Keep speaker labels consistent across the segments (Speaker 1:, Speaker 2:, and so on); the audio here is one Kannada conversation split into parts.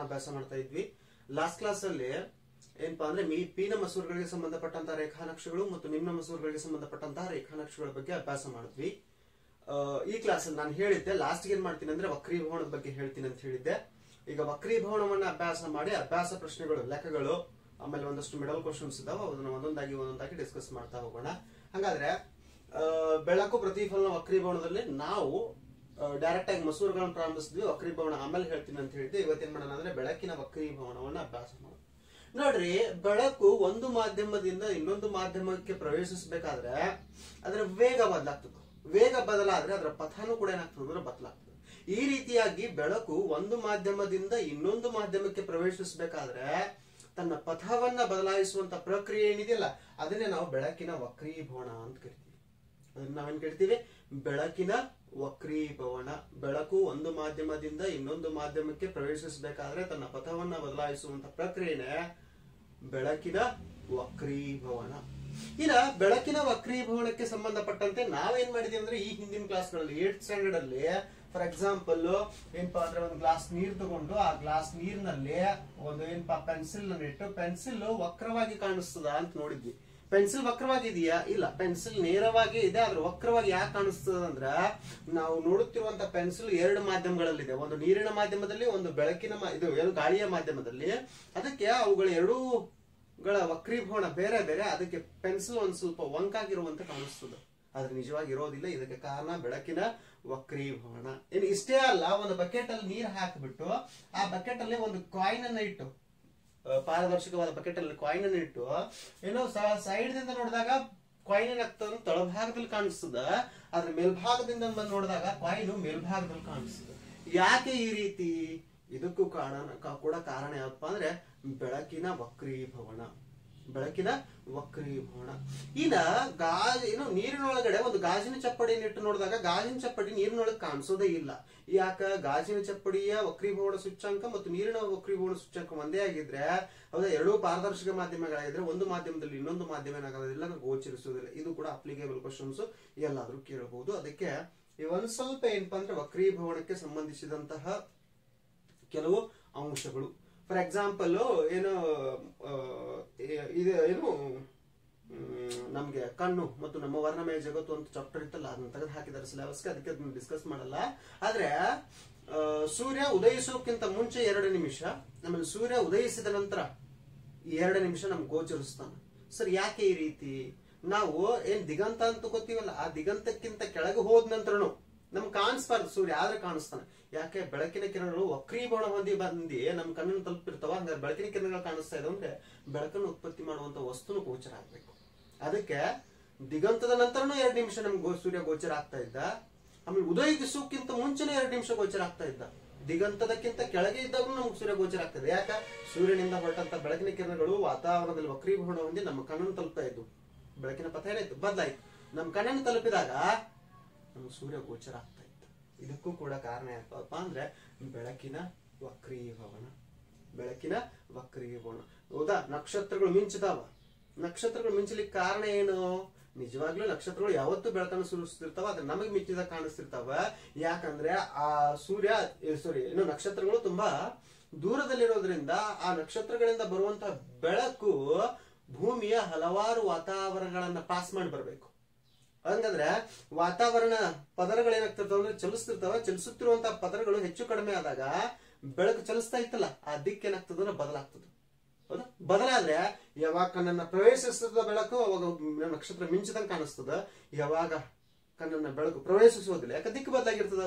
Speaker 1: ಅಭ್ಯಾಸ ಮಾಡ್ತಾ ಇದ್ವಿ ಲಾಸ್ಟ್ ಕ್ಲಾಸ್ ಅಲ್ಲಿ ಏನಪ್ಪಾ ಅಂದ್ರೆ ಮೀ ಪೀನ ಮಸೂರುಗಳಿಗೆ ಸಂಬಂಧಪಟ್ಟಂತಹ ರೇಖಾನಕ್ಷಗಳು ಮತ್ತು ನಿಮ್ನ ಮಸೂರುಗಳಿಗೆ ಸಂಬಂಧಪಟ್ಟಂತಹ ರೇಖಾನಕ್ಷಗಳ ಬಗ್ಗೆ ಅಭ್ಯಾಸ ಮಾಡಿದ್ವಿ ಆ, ಈ ಕ್ಲಾಸ್ ಅಲ್ಲಿ ನಾನು ಹೇಳಿದ್ದೆ ಲಾಸ್ಟ್ ಏನ್ ಮಾಡ್ತೀನಿ ಅಂದ್ರೆ ವಕ್ರೀಭವನದ ಬಗ್ಗೆ ಹೇಳ್ತೀನಿ ಅಂತ ಹೇಳಿದ್ದೆ ಈಗ ವಕ್ರೀಭವನವನ್ನ ಅಭ್ಯಾಸ ಮಾಡಿ ಅಭ್ಯಾಸ ಪ್ರಶ್ನೆಗಳು ಲೆಕ್ಕಗಳು ಆಮೇಲೆ ಒಂದಷ್ಟು ಮಿಡಲ್ ಕ್ವಶನ್ಸ್ ಇದಾವ ಅದನ್ನ ಒಂದೊಂದಾಗಿ ಒಂದೊಂದಾಗಿ ಡಿಸ್ಕಸ್ ಮಾಡ್ತಾ ಹೋಗೋಣ ಹಾಗಾದ್ರೆ ಆ, ಬೆಳಕು ಪ್ರತಿಫಲನ ವಕ್ರೀಭವನದಲ್ಲಿ ನಾವು ಡೈರೆಕ್ಟ್ ಆಗಿ ಮಸೂರುಗಳನ್ನು ಪ್ರಾರಂಭಿಸಿದ್ವಿ ವಕ್ರೀಭವನ ಆಮೇಲೆ ಹೇಳ್ತೀನಿ ಅಂತ ಹೇಳಿದ್ದೆ ಇವತ್ತೇನ್ ಮಾಡೋಣ ಅಂದ್ರೆ ಬೆಳಕಿನ ವಕ್ರೀಭವನವನ್ನ ಅಭ್ಯಾಸ ಮಾಡೋಣ ನೋಡ್ರಿ ಬೆಳಕು ಒಂದು ಮಾಧ್ಯಮದಿಂದ ಇನ್ನೊಂದು ಮಾಧ್ಯಮಕ್ಕೆ ಪ್ರವೇಶಿಸಬೇಕಾದ್ರೆ ಅದರ ವೇಗ ಬದಲಾಗ್ತದೆ ವೇಗ ಬದಲಾದ್ರೆ ಅದರ ಪಥನೂ ಕೂಡ ಏನಾಗ್ತದೆ ಅಂದ್ರೆ ಬದಲಾಗ್ತದೆ ಈ ರೀತಿಯಾಗಿ ಬೆಳಕು ಒಂದು ಮಾಧ್ಯಮದಿಂದ ಇನ್ನೊಂದು ಮಾಧ್ಯಮಕ್ಕೆ ಪ್ರವೇಶಿಸಬೇಕಾದ್ರೆ ತನ್ನ ಪಥವನ್ನ ಬದಲಾಯಿಸುವಂತ ಪ್ರಕ್ರಿಯೆ ಏನಿದೆಯಲ್ಲ ಅದನ್ನೇ ನಾವು ಬೆಳಕಿನ ವಕ್ರೀಭವನ ಅಂತ ಕರಿತೀವಿ ಅದನ್ನ ನಾವೇನ್ ಕರಿತೀವಿ ಬೆಳಕಿನ ವಕ್ರೀಭವನ ಬೆಳಕು ಒಂದು ಮಾಧ್ಯಮದಿಂದ ಇನ್ನೊಂದು ಮಾಧ್ಯಮಕ್ಕೆ ಪ್ರವೇಶಿಸಬೇಕಾದ್ರೆ ತನ್ನ ಪಥವನ್ನ ಬದಲಾಯಿಸುವಂತ ಪ್ರಕ್ರಿಯೆನೇ ಬೆಳಕಿನ ವಕ್ರೀಭವನ ಇನ್ನ ಬೆಳಕಿನ ವಕ್ರೀಭವನಕ್ಕೆ ಸಂಬಂಧಪಟ್ಟಂತೆ ನಾವೇನ್ ಮಾಡಿದೀವಿ ಅಂದ್ರೆ ಈ ಹಿಂದಿನ ಕ್ಲಾಸ್ಗಳಲ್ಲಿ ಏಟ್ ಸ್ಟ್ಯಾಂಡರ್ಡ್ ಅಲ್ಲಿ ಫಾರ್ ಎಕ್ಸಾಂಪಲ್ ಏನಪ್ಪಾ ಅಂದ್ರೆ ಒಂದು ಗ್ಲಾಸ್ ನೀರ್ ತಗೊಂಡು ಆ ಗ್ಲಾಸ್ ನೀರಿನಲ್ಲಿ ಒಂದು ಏನಪ್ಪಾ ಪೆನ್ಸಿಲ್ ಇಟ್ಟು ಪೆನ್ಸಿಲ್ ವಕ್ರವಾಗಿ ಕಾಣಿಸ್ತದ ಅಂತ ನೋಡಿದ್ವಿ ಪೆನ್ಸಿಲ್ ವಕ್ರವಾಗಿದೆಯಾ ಇಲ್ಲ ಪೆನ್ಸಿಲ್ ನೇರವಾಗಿ ಇದೆ ಆದ್ರೆ ವಕ್ರವಾಗಿ ಯಾಕೆ ಕಾಣಿಸ್ತದ ಅಂದ್ರ ನಾವು ನೋಡುತ್ತಿರುವಂತ ಪೆನ್ಸಿಲ್ ಎರಡು ಮಾಧ್ಯಮಗಳಲ್ಲಿದೆ ಒಂದು ನೀರಿನ ಮಾಧ್ಯಮದಲ್ಲಿ ಒಂದು ಬೆಳಕಿನ ಮಾ- ಇದು ಏನು ಗಾಳಿಯ ಮಾಧ್ಯಮದಲ್ಲಿ ಅದಕ್ಕೆ ಅವುಗಳ ಎರಡೂ ಗಳ ವಕ್ರೀಭವನ ಬೇರೆ ಬೇರೆ ಅದಕ್ಕೆ ಪೆನ್ಸಿಲ್ ಒಂದ್ ಸ್ವಲ್ಪ ವಂಕಾಗಿರುವಂತ ಕಾಣಿಸ್ತದೆ ಆದ್ರೆ ನಿಜವಾಗಿ ಇರೋದಿಲ್ಲ ಇದಕ್ಕೆ ಕಾರಣ ಬೆಳಕಿನ ವಕ್ರೀಭವನ ಇನ್ನು ಇಷ್ಟೇ ಅಲ್ಲ ಒಂದು ಬಕೆಟ್ ಅಲ್ಲಿ ನೀರ್ ಹಾಕಿಬಿಟ್ಟು ಆ ಬಕೆಟ್ ಅಲ್ಲಿ ಒಂದು ಕಾಯಿನ್ ಅನ್ನ ಇಟ್ಟು ಆ, ಪಾರದರ್ಶಕವಾದ ಬಕೆಟ್ ಅಲ್ಲಿ ಕಾಯಿನ್ ಅನ್ನು ಇಟ್ಟು ಏನೋ ಸೈಡ್ ದಿಂದ ನೋಡಿದಾಗ ಕಾಯಿನ್ ಏನಾಗ್ತದೆ ತಳಭಾಗದಲ್ಲಿ ಕಾಣಿಸ್ತದ ಆದ್ರೆ ಮೇಲ್ಭಾಗದಿಂದ ಬಂದು ನೋಡಿದಾಗ ಕಾಯಿನ್ ಮೇಲ್ಭಾಗದಲ್ಲಿ ಕಾಣಿಸ್ತದೆ ಯಾಕೆ ಈ ರೀತಿ ಇದಕ್ಕೂ ಕಾರಣ ಕ- ಕೂಡ ಕಾರಣ ಯಾವಪ್ಪ ಅಂದ್ರೆ ಬೆಳಕಿನ ವಕ್ರೀಭವನ ಬೆಳಕಿನ ವಕ್ರೀಭವನ ಇನ್ನ ಗಾಜ್ ಏನು ನೀರಿನೊಳಗಡೆ ಒಂದು ಗಾಜಿನ ಚಪ್ಪಡಿಯನ್ನು ಇಟ್ಟು ನೋಡಿದಾಗ ಗಾಜಿನ ಚಪ್ಪಡಿ ನೀರಿನೊಳಗೆ ಕಾಣಿಸೋದೇ ಇಲ್ಲ ಯಾಕ ಗಾಜಿನ ಚಪ್ಪಡಿಯ ವಕ್ರೀಭವನ ಸೂಚ್ಯಂಕ ಮತ್ತು ನೀರಿನ ವಕ್ರೀಭವನ ಸೂಚ್ಯಂಕ ಒಂದೇ ಆಗಿದ್ರೆ ಹೌದಾ ಎರಡೂ ಪಾರದರ್ಶಕ ಮಾಧ್ಯಮಗಳಾಗಿದ್ರೆ ಒಂದು ಮಾಧ್ಯಮದಲ್ಲಿ ಇನ್ನೊಂದು ಮಾಧ್ಯಮ ಏನಾಗೋದಿಲ್ಲ ಗೋಚರಿಸುವುದಿಲ್ಲ ಇದು ಕೂಡ ಅಪ್ಲಿಕೇಬಲ್ ಕ್ವಶನ್ಸ್ ಎಲ್ಲಾದ್ರೂ ಕೇಳಬಹುದು ಅದಕ್ಕೆ ಈ ಒಂದ್ ಸ್ವಲ್ಪ ಏನಪ್ಪಾ ಅಂದ್ರೆ ವಕ್ರೀಭವನಕ್ಕೆ ಸಂಬಂಧಿಸಿದಂತಹ ಕೆಲವು ಅಂಶಗಳು ಫಾರ್ ಎಕ್ಸಾಂಪಲ್ ಏನು ಆ, ಏ- ಇದು ಏನು ಮ್, ನಮ್ಗೆ ಕಣ್ಣು ಮತ್ತು ನಮ್ಮ ವರ್ಣಮಯ ಜಗತ್ತು ಅಂತ ಚಾಪ್ಟರ್ ಇತ್ತಲ್ಲ ಅದನ್ನ ತೆಗೆದು ಹಾಕಿದ್ದಾರೆ ಸಿಲೆಬಸ್ಗೆ ಅದಕ್ಕೆ ಅದನ್ನ ಡಿಸ್ಕಸ್ ಮಾಡಲ್ಲ ಆದ್ರೆ ಆ, ಸೂರ್ಯ ಉದಯಿಸೋಕ್ಕಿಂತ ಮುಂಚೆ ಎರಡು ನಿಮಿಷ ಆಮೇಲೆ ಸೂರ್ಯ ಉದಯಿಸಿದ ನಂತರ ಎರಡು ನಿಮಿಷ ನಮ್ಗೆ ಗೋಚರಿಸ್ತಾನೆ ಸರ್ ಯಾಕೆ ಈ ರೀತಿ ನಾವು ಏನ್ ದಿಗಂತ ಅಂತ ಗೊತ್ತೀವಲ್ಲ ಆ ದಿಗಂತಕ್ಕಿಂತ ಕೆಳಗೆ ಹೋದ ನಂತರನು ನಮ್ಗೆ ಕಾಣಿಸ್ಬಾರ್ದು ಸೂರ್ಯ ಆದ್ರೆ ಕಾಣಿಸ್ತಾನೆ ಯಾಕೆ ಬೆಳಕಿನ ಕಿರಣಗಳು ವಕ್ರೀಭವನ ಹೊಂದಿ ಬಂದಿ ನಮ್ ಕಣ್ಣನ್ನು ತಲುಪಿರ್ತಾವ ಹಂಗಾರೆ ಬೆಳಕಿನ ಕಿರಣಗಳು ಕಾಣಿಸ್ತಾ ಇದೆ ಅಂದ್ರೆ ಬೆಳಕನ್ನು ಉತ್ಪತ್ತಿ ಮಾಡುವಂತ ವಸ್ತುನು ಗೋಚರ ಆಗ್ಬೇಕು ಅದಕ್ಕೆ ದಿಗಂತದ ನಂತರನೂ ಎರಡು ನಿಮಿಷ ನಮ್ಗೆ ಗೋ- ಸೂರ್ಯ ಗೋಚರ ಆಗ್ತಾ ಇದ್ದ ಆಮೇಲೆ ಉದಯಿಸುಕ್ಕಿಂತ ಮುಂಚೆನೆ ಎರಡು ನಿಮಿಷ ಗೋಚರ ಆಗ್ತಾ ಇದ್ದ ದಿಗಂತದಕ್ಕಿಂತ ಕೆಳಗೆ ಇದ್ದಾಗೂ ನಮ್ಗೆ ಸೂರ್ಯ ಗೋಚರ ಆಗ್ತದೆ ಯಾಕ ಸೂರ್ಯನಿಂದ ಹೊರಟಂತ ಬೆಳಕಿನ ಕಿರಣಗಳು ವಾತಾವರಣದಲ್ಲಿ ವಕ್ರೀಭವನ ಹೊಂದಿ ನಮ್ಮ ಕಣ್ಣನ್ನು ತಲುಪ್ತಾ ಇದ್ವು ಬೆಳಕಿನ ಪಥ ಏನಾಯ್ತು ಬದಲಾಯ್ತು ನಮ್ಮ ಕಣ್ಣನ್ನು ತಲುಪಿದಾಗ ನಮ್ಗೆ ಸೂರ್ಯ ಗೋಚರ ಆಗ್ತಾ ಇತ್ತು ಇದಕ್ಕೂ ಕೂಡ ಕಾರಣ ಯಾಕಪ್ಪ ಅಂದ್ರೆ ಬೆಳಕಿನ ವಕ್ರೀಭವನ ಬೆಳಕಿನ ವಕ್ರೀಭವನ ಹೌದಾ ನಕ್ಷತ್ರಗಳು ಮಿಂಚಿದಾವ ನಕ್ಷತ್ರಗಳು ಮಿಂಚಲಿಕ್ಕೆ ಕಾರಣ ಏನು ನಿಜವಾಗ್ಲೂ ನಕ್ಷತ್ರಗಳು ಯಾವತ್ತೂ ಬೆಳಕನ್ನು ಸುರಿಸ್ತಿರ್ತಾವ ಅದ್ರ ನಮಗೆ ಮಿಂಚಿದಾಗ ಕಾಣಿಸ್ತಿರ್ತಾವ ಯಾಕಂದ್ರೆ ಆ ಸೂರ್ಯ ಸಾರಿ ಏನು ನಕ್ಷತ್ರಗಳು ತುಂಬಾ ದೂರದಲ್ಲಿರೋದ್ರಿಂದ ಆ ನಕ್ಷತ್ರಗಳಿಂದ ಬರುವಂತಹ ಬೆಳಕು ಭೂಮಿಯ ಹಲವಾರು ವಾತಾವರಣಗಳನ್ನ ಪಾಸ್ ಮಾಡಿ ಬರ್ಬೇಕು ಹಂಗಂದ್ರೆ ವಾತಾವರಣ ಪದರಗಳೇನಾಗ್ತಿರ್ತಾವ ಅಂದ್ರೆ ಚಲಿಸ್ತಿರ್ತಾವ ಚಲಿಸುತ್ತಿರುವಂತಹ ಪದರಗಳು ಹೆಚ್ಚು ಕಡಿಮೆ ಆದಾಗ ಬೆಳಕು ಚಲಿಸ್ತಾ ಇತ್ತಲ್ಲ ಆ ದಿಕ್ಕೇನಾಗ್ತದ ಅಂದ್ರೆ ಬದಲಾಗ್ತದೆ ಹೌದಾ ಬದಲಾದ್ರೆ ಯಾವಾಗ ಕಣ್ಣನ್ನ ಪ್ರವೇಶಿಸ್ತದ ಬೆಳಕು ಅವಾಗ ನಕ್ಷತ್ರ ಮಿಂಚಿದಂಗೆ ಕಾಣಿಸ್ತದ ಯಾವಾಗ ಕಣ್ಣನ್ನ ಬೆಳಕು ಪ್ರವೇಶಿಸುವುದಿಲ್ಲ ಯಾಕೆ ದಿಕ್ಕು ಬದಲಾಗಿರ್ತದ